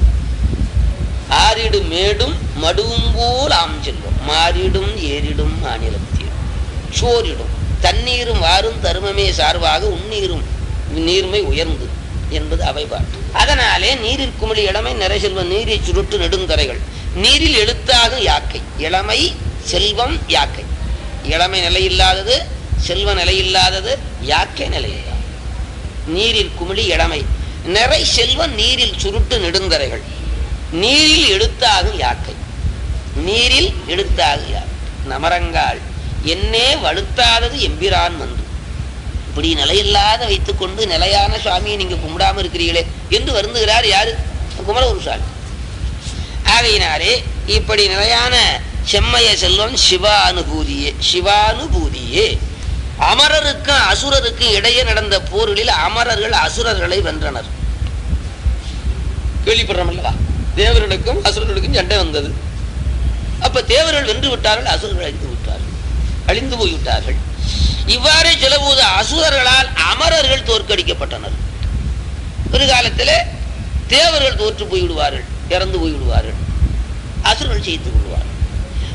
S1: ஆறிடு மேடும் மடுவும் போல் ஆம் செல்வம் மாறிடும் ஏறிடும் மாநிலத்தில் சோரிடும் தண்ணீரும் வாரும் தருமமே சார்பாக உன்னீரும் நீர்மை உயர்ந்து என்பது அவைபாட்டு அதனாலே நீரில் குமிழி இளமை நிறை செல்வம் நீரை சுருட்டு நெடுந்தரைகள் நீரில் எழுத்தாக யாக்கை இளமை செல்வம் யாக்கை இளமை நிலையில்லாதது செல்வ நிலையில்லாதது யாக்கை நிலையில்லாதது நீரில் குமிழி இளமை நிறை செல்வம் நீரில் சுருட்டு நெடுந்தரைகள் நீரில் எடுத்தாகும் யாக்கை நீரில் எடுத்தாகும் யாக்கை நமரங்கால் என்னே வலுத்தாதது எம்பிரான் மன்று இப்படி நிலையில்லாத வைத்துக்கொண்டு நிலையான சுவாமியை நீங்க கும்பிடாம இருக்கிறீர்களே என்று வருந்துகிறார் யாரு குமரகுரு சுவாமி ஆகையினாலே இப்படி நிலையான செம்மைய செல்வம் சிவானுபூதியே சிவானுபூதியே அமரருக்கும் அசுரருக்கும் இடையே நடந்த போர்களில் அமரர்கள் அசுரர்களை வென்றனர் கேள்விப்படுறோம் அல்லவா தேவர்களுக்கும் அசுரர்களுக்கும் சண்டை வந்தது அப்ப தேவர்கள் வென்று விட்டார்கள் அசுரர்கள் அழிந்து விட்டார்கள் அழிந்து போய்விட்டார்கள் இவ்வாறே சிலபோது அசுரர்களால் அமரர்கள் தோற்கடிக்கப்பட்டனர் ஒரு காலத்தில் தேவர்கள் தோற்று போய்விடுவார்கள் இறந்து போய்விடுவார்கள் அசுரர்கள் ஜெயித்து கொள்வார்கள்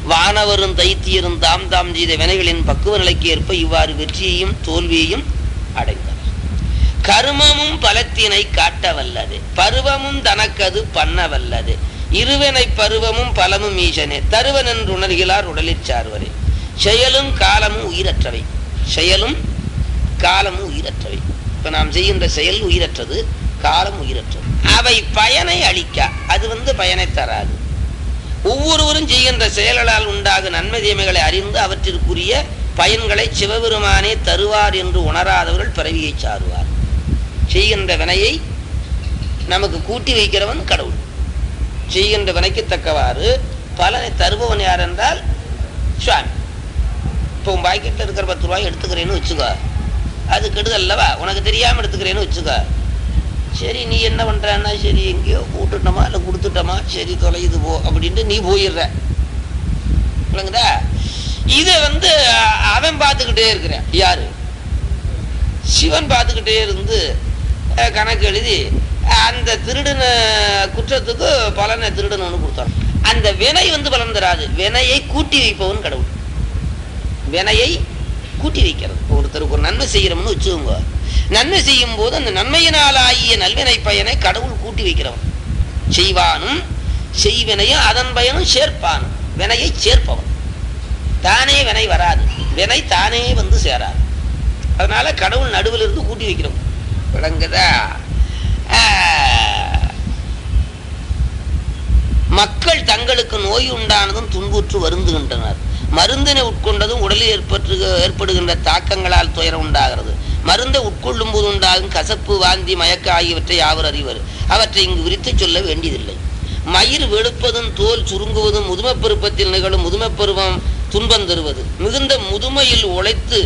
S1: வானவரும் தைத்தியரும் தாம் தாம் செய்த வினைகளின் பக்குவ நிலைக்கு ஏற்ப இவ்வாறு வெற்றியையும் தோல்வியையும் அடைந்தனர் கருமமும் பலத்தினை காட்ட வல்லது பருவமும் தனக்கது பண்ண வல்லது இருவனை பருவமும் பலமும் ஈசனே தருவன் என்று உணர்கிறார் உடலிற் சார்வரே செயலும் காலமும் உயிரற்றவை செயலும் காலமும் உயிரற்றவை இப்ப நாம் செய்கின்ற செயல் உயிரற்றது காலம் உயிரற்றது அவை பயனை அளிக்க அது வந்து பயனை தராது ஒவ்வொருவரும் செய்கின்ற செயல்களால் உண்டாகும் நன்மை தீமைகளை அறிந்து அவற்றிற்குரிய பயன்களை சிவபெருமானே தருவார் என்று உணராதவர்கள் பிறவியை சாருவார் செய்கின்ற வினையை நமக்கு கூட்டி வைக்கிறவன் கடவுள் செய்கின்ற வினைக்கு தக்கவாறு பலனை தருபவன் யார் என்றால் சுவாமி இப்போ உன் பாக்கெட்டில் இருக்கிற பத்து ரூபாய் எடுத்துக்கிறேன்னு வச்சுக்கோ அது கெடுதல் அல்லவா உனக்கு தெரியாமல் எடுத்துக்கிறேன்னு வச்சுக்கோ சரி நீ என்ன பண்றன்னா சரி எங்கேயோ விட்டுட்டோமா இல்லை கொடுத்துட்டோமா சரி தொலையுது போ அப்படின்ட்டு நீ போயிடுற விளங்குதா இதை வந்து அ- அவன் பார்த்துக்கிட்டே இருக்கிறான் யாரு சிவன் பார்த்துக்கிட்டே இருந்து அஹ், கணக்கு எழுதி அந்த திருடின குற்றத்துக்கு பலனை திருடணும்னு கொடுத்தான் அந்த வினை வந்து பலன் தராது வினையை கூட்டி வைப்பவன் கடவுள் வினையை கூட்டி வைக்கிறது இப்ப ஒருத்தருக்கு ஒரு நன்மை செய்கிறோம்னு வச்சுக்கோங்க நன்மை செய்யும் போது அந்த நன்மையினால் ஆகிய நல்வினை பயனை கடவுள் கூட்டி வைக்கிறவன் செய்வானும் செய்வினையும் அதன் பயனும் சேர்ப்பானும் வினையை சேர்ப்பவன் தானே வினை வராது வினை தானே வந்து சேராது அதனால கடவுள் நடுவில் இருந்து கூட்டி வைக்கிறோம் விளங்குதா ஆஹ். மக்கள் தங்களுக்கு நோய் உண்டானதும் துன்புற்று வருந்துகின்றனர் மருந்தினை உட்கொண்டதும் உடலில் ஏற்பட்டு ஏற்படுகின்ற தாக்கங்களால் துயரம் உண்டாகிறது மருந்தை உட்கொள்ளும் போது உண்டாகும் கசப்பு வாந்தி மயக்க ஆகியவற்றை யாவர் அறிவர் அவற்றை இங்கு விரித்து சொல்ல வேண்டியதில்லை மயிர் வெளுப்பதும் தோல் சுருங்குவதும் முதுமைப் பருவத்தில் நிகழும் முதுமைப் பருவம் துன்பம் தருவது மிகுந்த முதுமையில் உழைத்து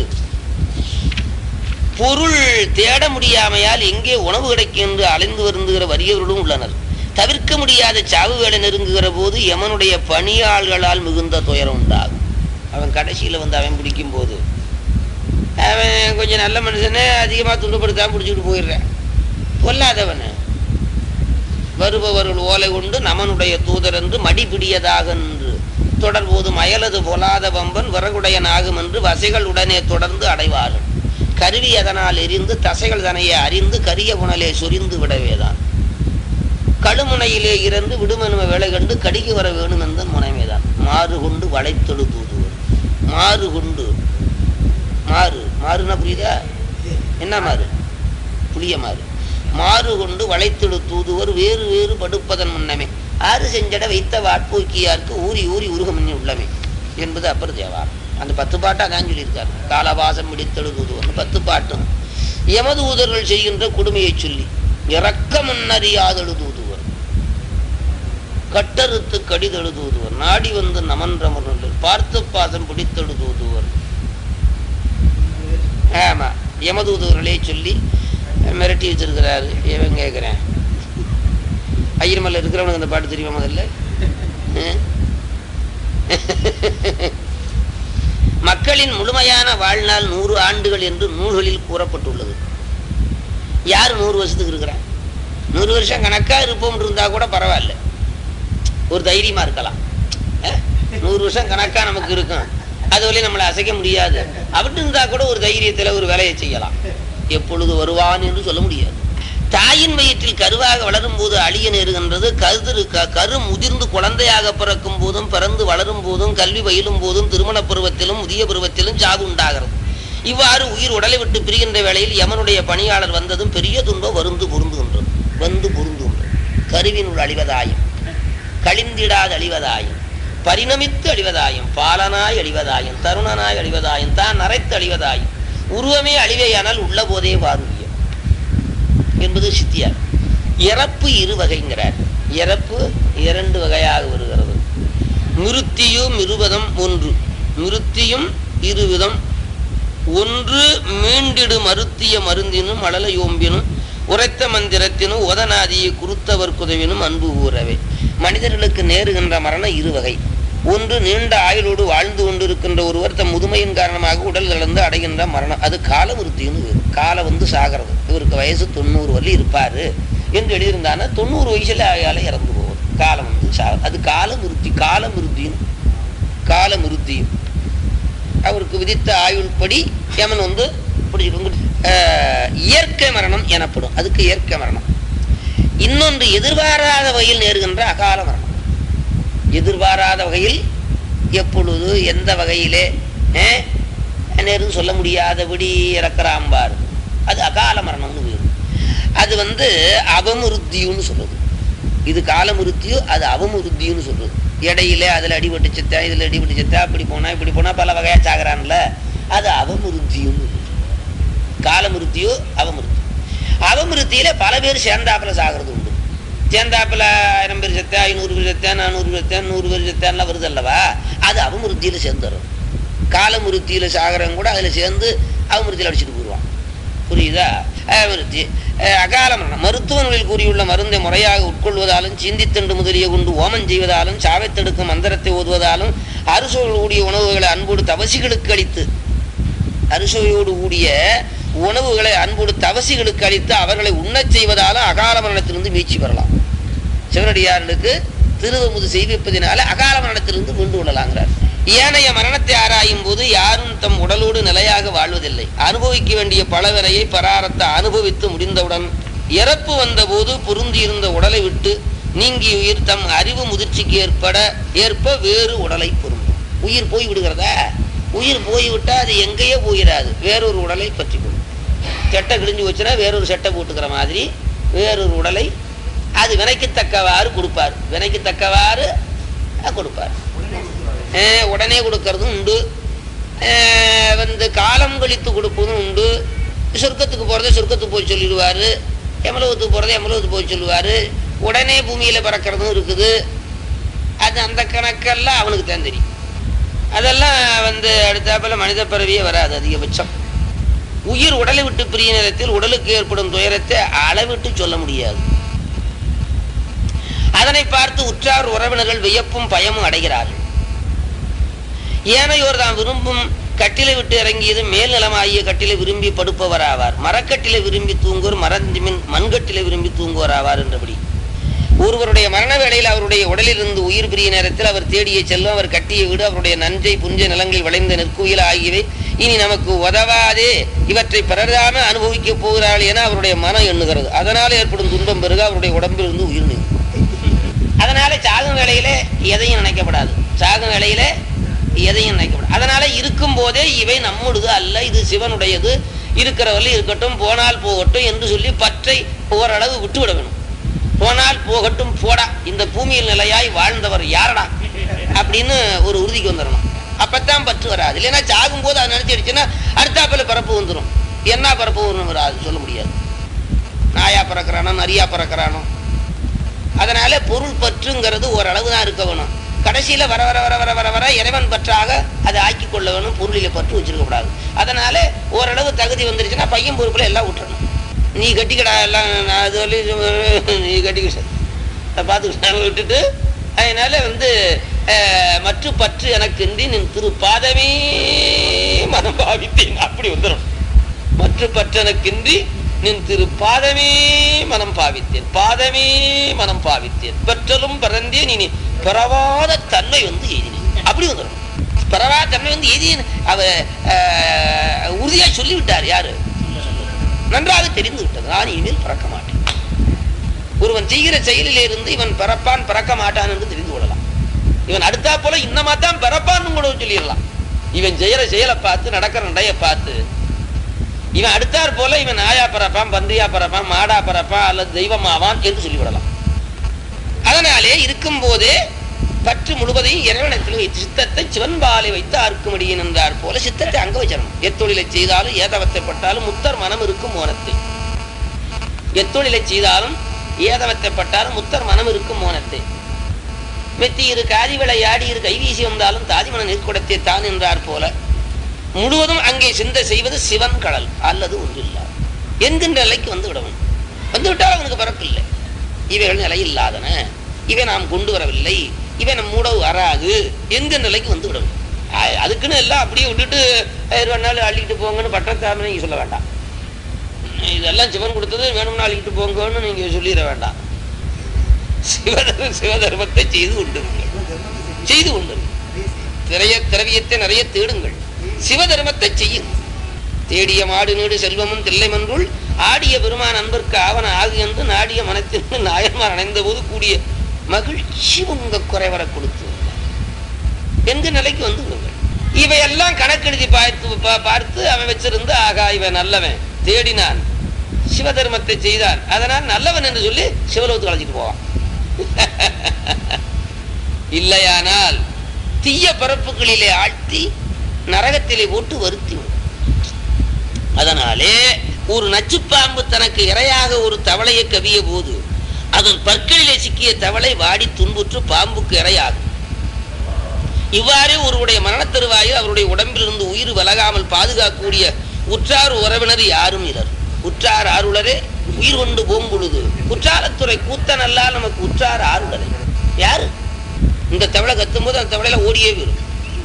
S1: பொருள் தேட முடியாமையால் எங்கே உணவு கிடைக்கும் என்று அலைந்து வருந்துகிற வறியவர்களும் உள்ளனர் தவிர்க்க முடியாத சாவு வேலை நெருங்குகிற போது யமனுடைய பணியாள்களால் மிகுந்த துயரம் உண்டாகும் அவன் கடைசியில் வந்து அவன் பிடிக்கும் போது அவன் கொஞ்சம் நல்ல மனுஷனே அதிகமாக துன்பப்படுத்தாம பிடிச்சிட்டு போயிடுறான் பொல்லாதவன் வருபவர்கள் ஓலை கொண்டு நமனுடைய தூதர் என்று மடிபிடியதாக என்று தொடர்போதும் அயலது பொலாத வம்பன் விறகுடையனாகும் என்று வசைகள் உடனே தொடர்ந்து அடைவார்கள் கருவி அதனால் எரிந்து தசைகள் தனையே அறிந்து கரிய புனலே சொரிந்து விடவேதான் கழுமுனையிலே இறந்து விடுமெனும வேலை கண்டு கடிக்கு வர வேணும் என்ற முனைமைதான் மாறு கொண்டு வளைத்தொடு தூதுவர் மாறு கொண்டு மாறு மாறுனா புரியுதா என்ன மாறு புளிய மாறு மாறு கொண்டு வளைத்தெடு தூதுவர் வேறு வேறு படுப்பதன் முன்னமே ஆறு செஞ்சட வைத்த வாட்போக்கியாருக்கு ஊறி ஊறி உருகமன்னி உள்ளமே என்பது அப்பர் தேவாரம் அந்த பத்து பாட்டை அதான் சொல்லியிருக்காரு காலவாசம் பிடித்தெடு தூதுவர்னு பத்து பாட்டும் எமது ஊதர்கள் செய்கின்ற கொடுமையை சொல்லி இறக்க முன்னறியாதெழு தூதுவர் கட்டறுத்து கடிதெழு தூதுவர் நாடி வந்து நமன்றமர்கள் பார்த்து பாசம் பிடித்தெழு தூதுவர் ஆமா யமதூதர்களே சொல்லி மிரட்டி வச்சிருக்கிறாரு இவன் கேட்குறேன் ஐயர்மல்ல இருக்கிறவனுக்கு அந்த பாட்டு தெரியுமா முதல்ல ஆ? மக்களின் முழுமையான வாழ்நாள் நூறு ஆண்டுகள் என்று நூல்களில் கூறப்பட்டுள்ளது யார் நூறு வருஷத்துக்கு இருக்கிறான் நூறு வருஷம் கணக்கா இருப்போம் இருந்தா கூட பரவாயில்ல ஒரு தைரியமா இருக்கலாம் அஹ்? நூறு வருஷம் கணக்கா நமக்கு இருக்கும் அது வரையும் நம்மளை அசைக்க முடியாது அப்படி இருந்தா கூட ஒரு தைரியத்துல ஒரு வேலையை செய்யலாம் எப்பொழுது வருவான் என்று சொல்ல முடியாது தாயின் வயிற்றில் கருவாக வளரும் போது அழிய நேருகின்றது கருதிரு க- கரு முதிர்ந்து குழந்தையாக பிறக்கும் போதும் பிறந்து வளரும் போதும் கல்வி பயிலும் போதும் திருமண பருவத்திலும் முதிய பருவத்திலும் சாவு உண்டாகிறது இவ்வாறு உயிர் உடலை விட்டு பிரிகின்ற வேளையில் யமனுடைய பணியாளர் வந்ததும் பெரிய துன்பம் வருந்து பொருந்துகின்றது வந்து பொருந்துகின்றது கருவினுள் அழிவதாயும் கழிந்திடாது அழிவதாயும் பரிணமித்து அழிவதாயும் பாலனாய் அழிவதாயும் தருணனாய் அழிவதாயும் தான் நரைத்து அழிவதாயும் உருவமே அழிவையானால் உள்ள போதே வாருவியம் என்பது சித்தியார் இறப்பு இரு வகைங்கிறார் இறப்பு இரண்டு வகையாக வருகிறது மிருத்தியும் இருபதம் ஒன்று மிருத்தியும் இருவிதம் ஒன்று மீண்டிடு மருத்திய மருந்தினும் அழல யோம்பினும் உரைத்த மந்திரத்தினும் உதனாதியை குருத்தவர் குதவினும் அன்பு கூறவே மனிதர்களுக்கு நேருகின்ற மரணம் இரு வகை ஒன்று நீண்ட ஆயுளோடு வாழ்ந்து கொண்டிருக்கின்ற ஒருவர் தம் முதுமையின் காரணமாக உடல் இழந்து அடைகின்ற மரணம் அது கால விருத்தின்னு வேறு காலம் வந்து சாகிறது இவருக்கு வயசு தொண்ணூறு வரலும் இருப்பாரு என்று எழுதியிருந்தானா தொண்ணூறு வயசுல ஆயால இறந்து போவது காலம் வந்து சா அது கால விருத்தி கால விருத்தின்னு காலமிருத்தியும் அவருக்கு விதித்த ஆயுள்படி யமன் வந்து பிடிச்சிட்டு அஹ், இயற்கை மரணம் எனப்படும் அதுக்கு இயற்கை மரணம் இன்னொன்று எதிர்பாராத வகையில் நேருகின்ற அகால மரணம் எதிர்பாராத வகையில் எப்பொழுது எந்த வகையிலே அஹ், நேருன்னு சொல்ல முடியாதபடி இறக்குறாம்பார் அது அகால மரணம்னு பேரு அது வந்து அவமிருத்தியுன்னு சொல்றது இது காலமிருத்தியோ அது அவமிருத்தியுன்னு சொல்றது இடையில அதுல அடிபட்டு செத்தா இதுல அடிபட்டு செத்தா அப்படி போனா இப்படி போனா பல வகையா சாகுறான்ல அது அவமிருத்தியும் காலமிருத்தியோ அவமிருத்தி அவமிருத்தியில பல பேர் சேர்ந்தாப்புல சாகிறது உண்டு சேர்ந்தாப்புல ஆயிரம் பேர் செத்தா ஐநூறு பேர் செத்தா நானூறு பேர் செத்தா நூறு பேர் செத்தான்லாம் வருது அல்லவா அது அவமிருத்தியில சேர்ந்துடும் காலமிருத்தியில சாகிறவங்க கூட அதுல சேர்ந்து அவமிருத்தியில அடிச்சுட்டு போடுவான் புரியுதா அவமிருத்தி அஹ் அகால மரணம் மருத்துவ நூலில் கூறியுள்ள மருந்தை முறையாக உட்கொள்வதாலும் சிந்தித்தண்டு முதலிய கொண்டு ஓமம் செய்வதாலும் சாவைத்தெடுக்கும் மந்திரத்தை ஓதுவதாலும் அறுசுவையோடு கூடிய உணவுகளை அன்போடு தவசிகளுக்கு அளித்து அறுசுவையோடு கூடிய உணவுகளை அன்போடு தவசிகளுக்கு அளித்து அவர்களை உண்ணச் செய்வதாலும் அகால மரணத்திலிருந்து மீட்சி பெறலாம் சிவனடியார்களுக்கு திருவமுது செய்விப்பதினால அகால மரணத்திலிருந்து மீண்டு கொள்ளலாங்கிறார் ஏனைய மரணத்தை ஆராயும் போது யாரும் தம் உடலோடு நிலையாக வாழ்வதில்லை அனுபவிக்க வேண்டிய பலவினையை பராரத்தை அனுபவித்து முடிந்தவுடன் இறப்பு வந்தபோது பொருந்தியிருந்த உடலை விட்டு நீங்கி உயிர் தம் அறிவு முதிர்ச்சிக்கு ஏற்பட ஏற்ப வேறு உடலை பொருந்தும் உயிர் போய் விடுகிறதா உயிர் போய்விட்டா அது எங்கேயே போயிடாது வேறொரு உடலை பற்றி கொள்ளும் செட்டை கிழிஞ்சு வச்சுனா வேறொரு செட்டை போட்டுக்கிற மாதிரி வேறொரு உடலை அது வினைக்கு தக்கவாறு கொடுப்பார் வினைக்கு தக்கவாறு அஹ், கொடுப்பார் அஹ், உடனே கொடுக்கறதும் உண்டு அஹ், வந்து காலம் கழித்து கொடுப்பதும் உண்டு சொர்க்கத்துக்கு போகிறத சொர்க்கத்துக்கு போய் சொல்லிடுவார் எமலோகத்துக்கு போகிறத எமலோகத்துக்கு போய் சொல்லுவார் உடனே பூமியில் பறக்கிறதும் இருக்குது அது அந்த கணக்கெல்லாம் அவனுக்கு தான் தெரியும் அதெல்லாம் வந்து அடுத்தாப்புல மனித பிறவியே வராது அதிகபட்சம் உயிர் உடலை விட்டு பிரிய நேரத்தில் உடலுக்கு ஏற்படும் துயரத்தை அளவிட்டு சொல்ல முடியாது அதனை பார்த்து உற்றார் உறவினர்கள் வியப்பும் பயமும் அடைகிறார்கள் ஏனையோர் தாம் விரும்பும் கட்டிலை விட்டு இறங்கியது மேல் நிலமாகிய கட்டிலை விரும்பி படுப்பவராவார் மரக்கட்டிலை விரும்பி தூங்குவோர் மரந்திமின் மண்கட்டிலை விரும்பி தூங்குவோராவார் என்றபடி ஒருவருடைய மரண வேளையில் அவருடைய உடலிலிருந்து உயிர் பிரிய நேரத்தில் அவர் தேடிய செல்வம் அவர் கட்டிய வீடு அவருடைய நஞ்சை புஞ்ச நிலங்களில் விளைந்த நெற்குயில் ஆகியவை இனி நமக்கு உதவாதே இவற்றை பிறராம அனுபவிக்கப் போகிறாள் என அவருடைய மனம் எண்ணுகிறது அதனால் ஏற்படும் துன்பம் பெருக அவருடைய உடம்பிலிருந்து உயிர் நீங்கும் அதனால சாகும் வேளையில எதையும் நினைக்கப்படாது சாகும் வேளையில எதையும் நினைக்கப்படாது அதனால இருக்கும் போதே இவை நம்முடையது அல்ல இது சிவனுடையது இருக்கிறவர்கள் இருக்கட்டும் போனால் போகட்டும் என்று சொல்லி பற்றை ஓரளவு விட்டுவிட வேணும் போனால் போகட்டும் போடா இந்த பூமியில் நிலையாய் வாழ்ந்தவர் யாரடா அப்படின்னு ஒரு உறுதிக்கு வந்துடணும் அப்பத்தான் பற்று வராது இல்லைன்னா சாகும் போது அதை நினைச்சிடுச்சுன்னா அடுத்தாப்பில் பரப்பு வந்துடும் என்ன பரப்பு வரும் வராது சொல்ல முடியாது நாயா பறக்கிறானோ நரியா பறக்கிறானோ அதனால பொருள் பற்றுங்கிறது ஓரளவு தான் இருக்க வேணும் கடைசியில வர வர வர வர வர வர இறைவன் பற்றாக அதை ஆக்கி கொள்ள வேணும் பொருளில பற்று வச்சிருக்க கூடாது அதனால ஓரளவு தகுதி வந்துருச்சுன்னா பையன் பொறுப்புல எல்லாம் விட்டுறணும் நீ கட்டிக்கடா எல்லாம் நான் அது சொல்லி நீ கட்டிக்க அதை பார்த்துக்கிட்டு விட்டுட்டு அதனால வந்து அஹ், மற்ற பற்று எனக்கின்றி நின் திரு பாதமே மனம் பாவித்தேன் அப்படி வந்துடும் மற்ற பற்றனக்கின்றி நின் திரு பாதமே மனம் பாவித்தேன் பாதமே மனம் பாவித்தேன் பெற்றலும் பிறந்தேன் இனி பிறவாத தன்மை வந்து எய்தினேன் அப்படி வந்துடும் பிறவாத தன்மை வந்து எய்தி அவ அஹ், உறுதியா சொல்லிவிட்டார் யாரு நன்றாக தெரிந்து விட்டது நான் இனிமேல் பிறக்க மாட்டேன் ஒருவன் செய்கிற செயலிலே இருந்து இவன் பிறப்பான் பிறக்க மாட்டான் என்று தெரிந்து கொள்ளலாம் இவன் அடுத்தா போல இன்னமா தான் பிறப்பான்னு கூட சொல்லிடலாம் இவன் செய்யற செயலை பார்த்து நடக்கிற நடைய பார்த்து இவன் அடுத்தாற் போல இவன் நாயா பிறப்பான் பன்றியா பிறப்பான் மாடா பிறப்பான் அல்லது தெய்வமாவான் என்று சொல்லிவிடலாம் அதனாலே இருக்கும் போதே பற்று முழுவதையும் இறைவனத்தில் வைத்து சித்தத்தை சிவன்பாலை வைத்து ஆர்க்குமடியின் என்றார் போல சித்தத்தை அங்க வச்சிடணும் எத்தொழிலை செய்தாலும் ஏதவத்தைப்பட்டாலும் முத்தர் மனம் இருக்கும் மோனத்தை எத்தொழிலை செய்தாலும் ஏதவத்தைப்பட்டாலும் முத்தர் மனம் இருக்கும் மோனத்தை மெத்தி இரு காதி விளையாடி இரு கைவீசி வந்தாலும் தாதிமன நெற்குடத்தை தான் என்றார் போல முழுவதும் அங்கே சிந்தை செய்வது சிவன் கடல் அல்லது ஒன்றில்லா என்கின்ற நிலைக்கு வந்து விடவும் வந்து விட்டால் அவனுக்கு பிறப்பில்லை இவைகள் நிலை இல்லாதன இவை நாம் கொண்டு வரவில்லை இவை நம் மூட வராது என்கின்ற நிலைக்கு வந்து விடவும் அ- அதுக்குன்னு எல்லாம் அப்படியே விட்டுட்டு இருபது நாள் அள்ளிக்கிட்டு போங்கன்னு பட்டத்தாம நீங்க சொல்ல வேண்டாம் இதெல்லாம் சிவன் கொடுத்தது வேணும்னா அள்ளிக்கிட்டு போங்கன்னு நீங்க சொல்லிட வேண்டாம் சிவதர்ம சிவதர்மத்தை செய்து கொண்டிருங்கள் செய்து கொண்டிருங்கள் திரைய திரவியத்தை நிறைய தேடுங்கள் சிவதர்மத்தை செய்யுங்கள் தேடிய மாடு நீடு செல்வமும் தில்லைமன்றுள் ஆடிய பெருமான் அன்பர்க்கு ஆவன ஆகு என்று நாடிய மனத்திற்கு நாயன்மார் அணைந்த போது கூடிய மகிழ்ச்சி உங்க குறைவர கொடுத்து எந்த நிலைக்கு வந்து விடுங்கள் இவையெல்லாம் கணக்கெழுதி பார்த்து பா- பார்த்து அவன் வச்சிருந்து ஆகா இவன் நல்லவன் தேடினான் சிவதர்மத்தை செய்தான் அதனால் நல்லவன் என்று சொல்லி சிவலோகத்துக்கு அழைச்சிட்டு போவான் இல்லையானால் தீய பரப்புகளிலே ஆழ்த்தி நரகத்திலே போட்டு வருத்தி விடும். அதனாலே ஒரு நச்சுப்பாம்பு தனக்கு இரையாக ஒரு தவளையை கவிய போது அதன் பற்களிலே சிக்கிய தவளை வாடி துன்புற்று பாம்புக்கு இரையாகும் இவ்வாறே ஒருவருடைய மரணத்தருவாயில் அவருடைய உடம்பிலிருந்து உயிர் விலகாமல் பாதுகாக்கக்கூடிய உற்றார் உறவினர் யாரும் இலர் உற்றார் ஆருளரே உயிர் கொண்டு போகும் பொழுது குற்றாலத்துறை கூத்தன் அல்லால் நமக்கு உற்றார் ஆருளரே யாரு இந்த தவளை கத்தும் போது அந்த தவளையில ஓடியே வரும்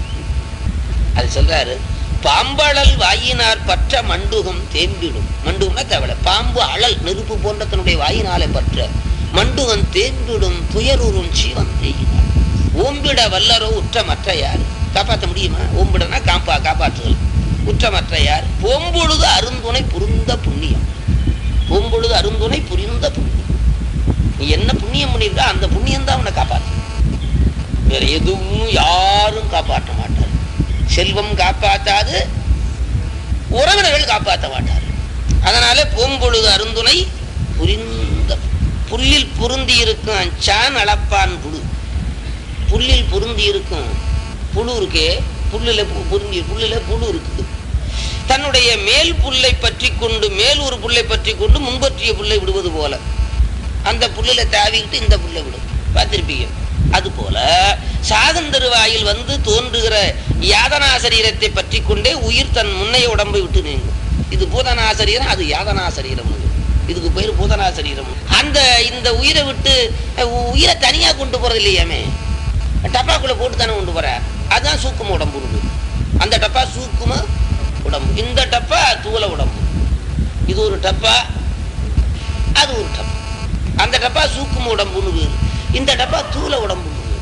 S1: அது சொல்றாரு பாம்பழல் வாயினார் பற்ற மண்டுகம் தேம்பிடும் மண்டுகம்னா தவளை பாம்பு அழல் நெருப்பு போன்ற தன்னுடைய வாயினாலே பற்ற மண்டுகம் தேம்பிடும் துயருறும் சீவன் தேயினார் ஓம்பிட வல்லரோ உற்ற மற்ற யார் காப்பாற்ற முடியுமா ஓம்பிடனா காப்பா காப்பாற்றுதல் உற்ற மற்ற யார் போம்பொழுது அருந்துணை புரிந்த புண்ணியம் போம்பொழுது அருந்துணை புரிந்த புண்ணியம் நீ என்ன புண்ணியம் பண்ணியிருக்கா அந்த புண்ணியம் தான் அவனை காப்பாற்று வேற எதுவும் யாரும் காப்பாற்ற மாட்டார் செல்வம் காப்பாற்றாது உறவினர்கள் காப்பாற்ற மாட்டார் அதனால பூம்பொழுது அருந்துணை புரிந்த புல்லில் பொருந்தி இருக்கும் சான் அளப்பான் புழு புல்லில் பொருந்தி இருக்கும் புழு இருக்கே புல்லுல பு- பொருந்தி புல்லுல புழு இருக்குது தன்னுடைய மேல் புல்லை பற்றி கொண்டு மேல் ஒரு புல்லை பற்றி கொண்டு முன்பற்றிய புல்லை விடுவது போல அந்த புல்லுல தாவிக்கிட்டு இந்த புல்லை விடும் பார்த்திருப்பீங்க அது போல சாகந்தருவாயில் வந்து தோன்றுகிற யாதனா சரீரத்தை பற்றி கொண்டே உயிர் தன் முன்னைய உடம்பை விட்டு நீங்கும் இது பூதனா சரீரம் அது யாதனா சரீரம் இதுக்கு பேர் பூதனா சரீரம் அந்த இந்த உயிரை விட்டு அஹ், உயிரை தனியா கொண்டு போறது இல்லையாமே டப்பாக்குள்ள போட்டு தானே கொண்டு போற அதுதான் சூக்கும உடம்பு இருக்கு அந்த டப்பா சூக்கும உடம்பு இந்த டப்பா தூள உடம்பு இது ஒரு டப்பா அது ஒரு டப்பா அந்த டப்பா சூக்கும உடம்புன்னு பேரு. இந்த டப்பா தூள உடம்புன்னு பேரு.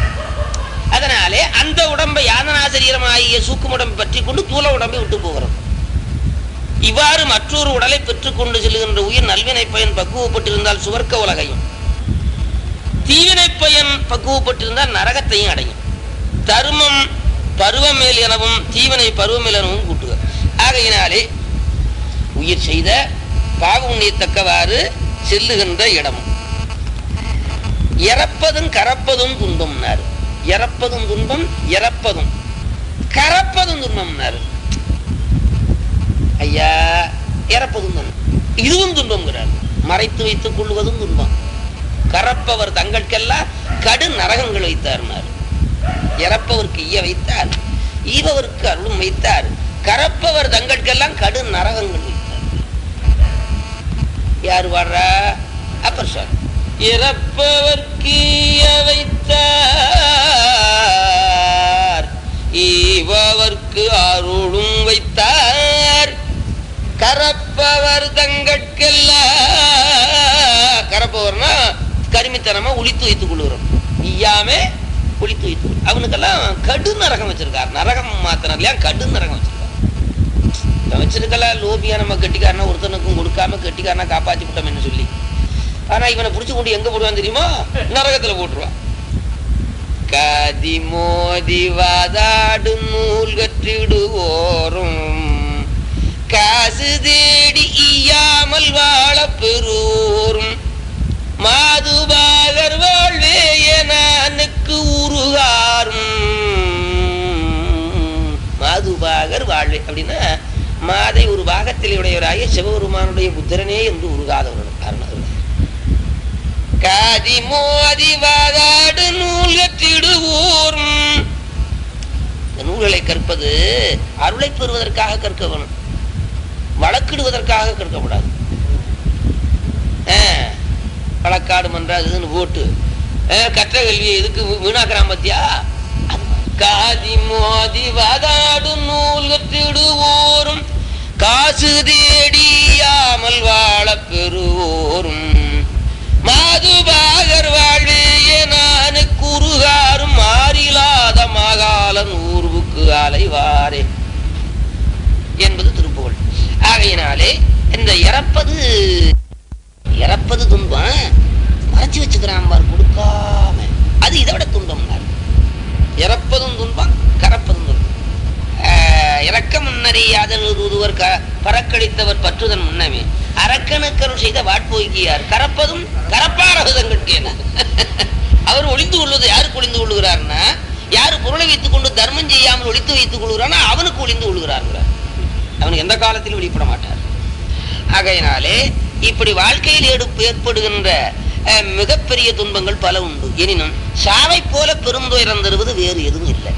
S1: அதனாலே அந்த உடம்பை யாதனா சரீரமாகிய சூக்கும உடம்பை பற்றி கொண்டு தூள உடம்பை விட்டு போகிறோம் இவ்வாறு மற்றொரு உடலை பெற்றுக்கொண்டு செல்கின்ற உயிர் நல்வினை பயன் பக்குவப்பட்டிருந்தால் சுவர்க்க உலகையும் தீவினை பயன் பக்குவப்பட்டிருந்தால் நரகத்தையும் அடையும் தர்மம் பருவமேல் எனவும் தீவனை பருவமேல் எனவும் கூட்டுக ஆகையினாலே உயிர் செய்த பாவ உண்ணியத்தக்கவாறு செல்லுகின்ற இடமும் இறப்பதும் கறப்பதும் துன்பம்னாரு இறப்பதும் துன்பம் இறப்பதும் கறப்பதும் துன்பம்னாரு ஐயா இறப்பதும் துன்பம் இதுவும் துன்பம்ங்கிறார் மறைத்து வைத்துக் கொள்வதும் துன்பம் கறப்பவர் தங்களுக்கெல்லாம் கடு நரகங்கள் வைத்தார்னார் இறப்பவருக்கு ஈய வைத்தார் ஈபவருக்கு அருளும் வைத்தார் கறப்பவர் தங்களுக்கெல்லாம் கடு நரகங்கள் வைத்தார் யார் வர்றா அப்பர் சார் இறப்பவர்க்கு ஈய வைத்தார் ஈபவர்க்கு அருளும் வைத்தார் கரப்பவர் தங்கட்கெல்லாம் கரப்பவர்னா கருமித்தனமா ஒளித்து வைத்துக் கொள்ளுகிறோம் ஈயாமே ஒளித்து வைத்து கொள்~ அவனுக்கெல்லாம் கடு நரகம் வச்சிருக்கார் நரகம் மாத்திரம் இல்லையா கடு நரகம் வச்சிருக்கார் இவன் வச்சிருக்கலாம் லோபியா நம்ம கட்டிக்காரனா ஒருத்தனுக்கும் கொடுக்காம கட்டிக்காரனா காப்பாத்தி விட்டோம்னு சொல்லி ஆனா இவனை புடிச்சு கொண்டு எங்க போடுவான் தெரியுமா நரகத்துல போட்டுருவான் கதி மோதி வாதாடு நூல் கற்றிடுவோரும் காசு தேடி ஈயாமல் வாழ பெறுவோரும் மாதுபாகர் வாழ்வே எனக்கு உருகாரும் மாதுபாகர் வாழ்வே அப்படின்னா மாதை ஒரு பாகத்தில் உடையவராகிய சிவபெருமானுடைய புத்திரனே என்று உருகாதவர்கள் காரணம் காதி மோதி வாதாடு நூல் கற்றிடுவோரும் இந்த நூல்களை கற்பது அருளை பெறுவதற்காக கற்க வேணும் வழக்கிடுவதற்காக கற்கக்கூடாது ஆ, வழக்காடு மன்றா இதுன்னு போட்டு ஆ, கற்ற கல்வியை இதுக்கு வீ- வீணாக்குறான் பத்தியா அது மாதிரி. காதி மோதி வாதாடு நூல் கற்றிடுவோரும் காசு தேடியாமல் வாழ பெறுவோரும் மாதுபாகர் வாழ்வே நான் குறுகாரும் மாறிலாத மகாலன் இறப்பது இறப்பது துன்பம் மறைச்சு வச்சுக்கிறான் பார் கொடுக்காம அது இதை விட துன்பம் இறப்பதும் துன்பம் கறப்பதும் துன்பம் ஆஹ், இறக்க முன்னறியாதல் ஒருவர் க பறக்கடித்தவர் பற்றுதன் முன்னமே அரக்கனுக்கருள் செய்த வாட்போய்க்கியார் கறப்பதும் கரப்பாரகுதங்கட்கேன அவர் ஒளிந்து கொள்வது யாருக்கு ஒளிந்து கொள்ளுகிறார்னா யாரு பொருளை வைத்துக் கொண்டு தர்மம் செய்யாமல் ஒளித்து வைத்துக் கொள்கிறானோ அவனுக்கு ஒளிந்து கொள்கிறார்கள் அவனுக்கு எந்த காலத்திலும் வெளிப்பட மாட்டார் ஆகையினாலே இப்படி வாழ்க்கையில் ஏடு- ஏற்படுகின்ற அஹ், மிகப்பெரிய துன்பங்கள் பல உண்டு எனினும் சாவை போல பெருந்துயரம் தருவது வேறு எதுவும் இல்லை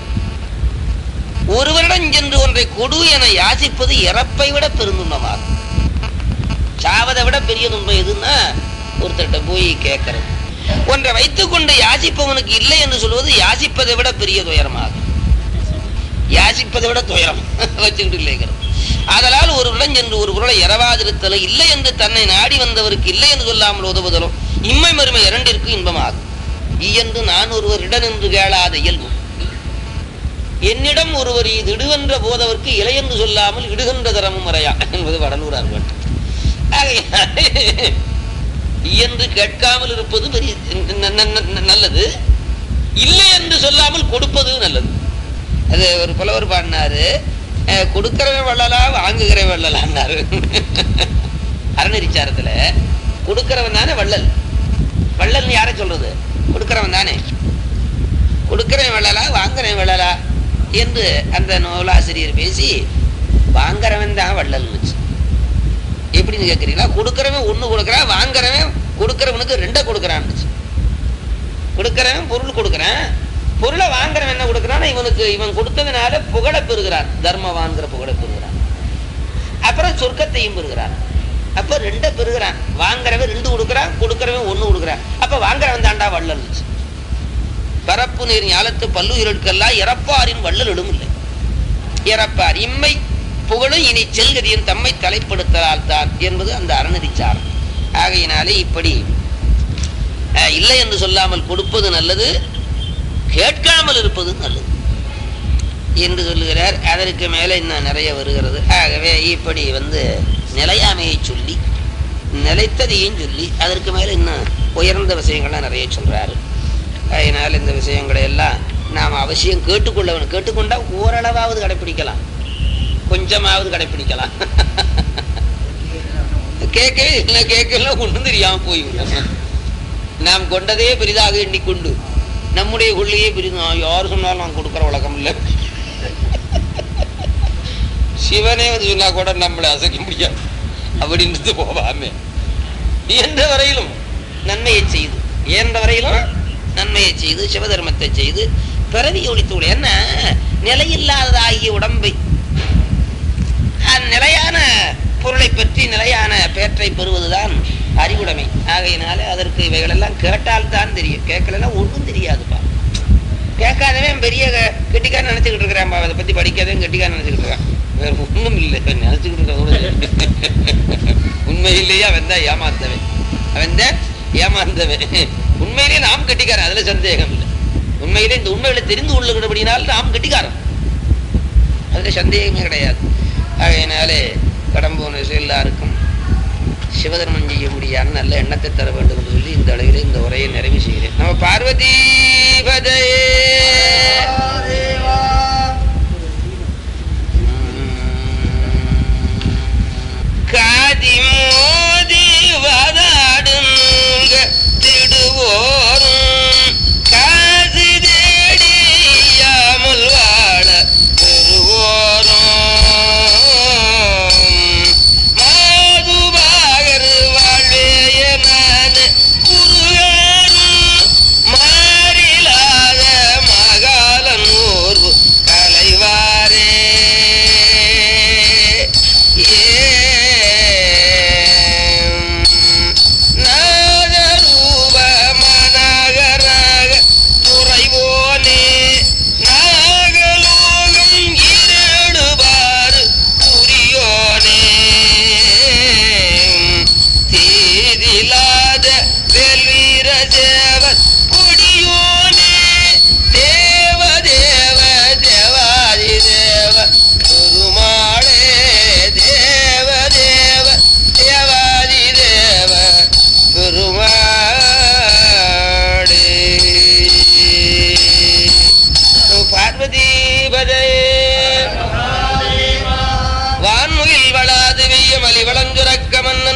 S1: ஒருவரிடம் சென்று ஒன்றை கொடு என யாசிப்பது இறப்பை விட பெருந்துன்பமாகும் சாவதை விட பெரிய துன்பம் எதுன்னா ஒருத்தர்கிட்ட போய் கேட்கறது ஒன்றை வைத்துக்கொண்டு யாசிப்பவனுக்கு இல்லை என்று சொல்வது யாசிப்பதை விட பெரிய துயரமாகும் யாசிப்பதை விட துயரம் வச்சுக்கிட்டு இல்லைங்கிறது ஆதலால் ஒருவரிடம் சென்று ஒரு பொருளை இரவாதிருத்தலும் இல்லை என்று தன்னை நாடி வந்தவருக்கு இல்லை என்று சொல்லாமல் உதவுதலும் இம்மை மறுமை இரண்டிற்கு இன்பமாகும் இயன்று நான் ஒருவரிடம் என்று கேளாத இயல்பு என்னிடம் ஒருவர் இது இடுகின்ற போதவர்க்கு இலை என்று சொல்லாமல் இடுகின்ற தரமும் மறையா என்பது வடலூரார் பாட்டு ஆகையாலே இயன்று கேட்காமல் இருப்பது பெரிய ந- ந- ந- நல்லது இல்லை என்று சொல்லாமல் கொடுப்பது நல்லது அது ஒரு புலவர் பாடினாரு அஹ், கொடுக்கிறவன் வள்ளலாம் வாங்குகிறவன் வள்ளலான்னாரு அறநெறிச்சாரத்துல கொடுக்கிறவன் தானே வள்ளல் வள்ளல்னு யாரை சொல்றது கொடுக்கிறவன் தானே கொடுக்கிறவன் வள்ளலா வாங்குறவன் வள்ளலா என்று அந்த நூலாசிரியர் பேசி வாங்குறவன் தான் வள்ளல்னுச்சு எப்படின்னு கேட்குறீங்களா கொடுக்குறவன் ஒன்று கொடுக்குறான் வாங்குறவன் கொடுக்குறவனுக்கு ரெண்டை கொடுக்குறான்னுச்சு கொடுக்குறவன் பொருள் கொடுக்குறான் பொருளை வாங்குறவன் என்ன கொடுக்குறான் இவனுக்கு இவன் கொடுத்ததுனால புகழை பெறுகிறான் தர்மவான்கிற புகழை பெறுகிறான் அப்புறம் சொர்க்கத்தையும் பெறுகிறான் அப்ப ரெண்டை பெறுகிறான் வாங்குறவன் ரெண்டு கொடுக்குறான் கொடுக்குறவன் ஒண்ணு கொடுக்குறான் அப்ப வாங்குறவன் தாண்டா வள்ளல் பரப்பு நீர் ஞாலத்து பல்லுயிர்களுக்கெல்லாம் இறப்பாரின் வள்ளலும் இல்லை இறப்பார் இம்மை புகழும் இனி செல்கதியின் தம்மை தலைப்படுத்தலால் தான் என்பது அந்த அறநெறிச்சாரம் ஆகையினாலே இப்படி அஹ், இல்லை என்று சொல்லாமல் கொடுப்பது நல்லது கேட்காமல் இருப்பது நல்லது என்று சொல்லுகிறார் அதற்கு மேலே இன்னும் நிறைய வருகிறது ஆகவே இப்படி வந்து நிலையாமையை சொல்லி நிலைத்ததையும் சொல்லி அதற்கு மேலே இன்னும் உயர்ந்த விஷயங்கள்லாம் நிறைய சொல்றாரு அதனால் இந்த விஷயங்களை எல்லாம் நாம் அவசியம் கேட்டுக்கொள்ள வேணும் கேட்டுக்கொண்டா ஓரளவாவது கடைப்பிடிக்கலாம் கொஞ்சமாவது கடைப்பிடிக்கலாம் கேட்கவே இல்லை கேட்கல ஒன்றும் தெரியாம போய்விடும் நாம் கொண்டதே பெரிதாக எண்ணிக்கொண்டு நம்முடைய கொள்ளையே பெரிது நான் யார் சொன்னாலும் நான் கொடுக்குற வழக்கம் இல்லை சிவனே வந்து சொன்னா கூட நம்மளை அசைக்க முடியாது அப்படின்றது போவாமே இயன்ற வரையிலும் நன்மையை செய்து இயன்ற வரையிலும் நன்மையை செய்து சிவதர்மத்தை செய்து பிறவி ஒழித்து என்ன நிலையில்லாததாகிய உடம்பை அந்நிலையான பொருளை பற்றி நிலையான பேற்றை பெறுவதுதான் அறிவுடைமை ஆகையினால அதற்கு இவைகளெல்லாம் கேட்டால்தான் தெரியும் கேட்கலன்னா ஒன்றும் தெரியாதுப்பா கேட்காதவன் பெரிய க- கெட்டிக்காரன் நினைச்சுக்கிட்டு இருக்கிறான் அதை பத்தி படிக்காதவன் கெட்டிக்காரன் நினைச்சுக்கிட்டு இருக்கான் வேற ஒண்ணும் இல்லை நினைச்சுக்கிட்டு இருக்கிறதோட உண்மையிலேயே அவன் தான் ஏமாந்தவன் அவன் தான் ஏமாந்தவன் உண்மையிலேயே நாம் கெட்டிக்காரன் அதுல சந்தேகம் இல்லை உண்மையிலே இந்த உண்மைகளை தெரிந்து கொள்ளுகிறபடினால் நாம் கெட்டிக்காரன் அதுல சந்தேகமே கிடையாது ஆகையினாலே கடம்போன எல்லாருக்கும் சிவதர்மம் செய்ய முடியாத நல்ல எண்ணத்தை தர வேண்டும் என்று சொல்லி இந்த அளவில் இந்த உரையை நிறைவு செய்கிறேன் நம்ம பார்வதி பதையே காதி மோதி வாதாடுங்க திடுவோரும் காசு தேடியாமல் வாழ பெறுவோரும் மாதுபாகர் வாழ்வே நான் குருகாரும் மாய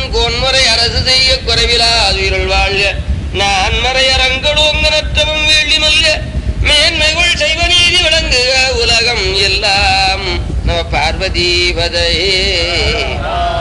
S1: கோன்முறை அரசு செய்ய குறைவிலாதுயிரல் வாழ்க நான் மறையரங்களோங்க நற்றமும் வேள்வி மல்க மேன்மைகள் செய்வ நீதி விளங்குக உலகம் எல்லாம் நம பார்வதி பதையே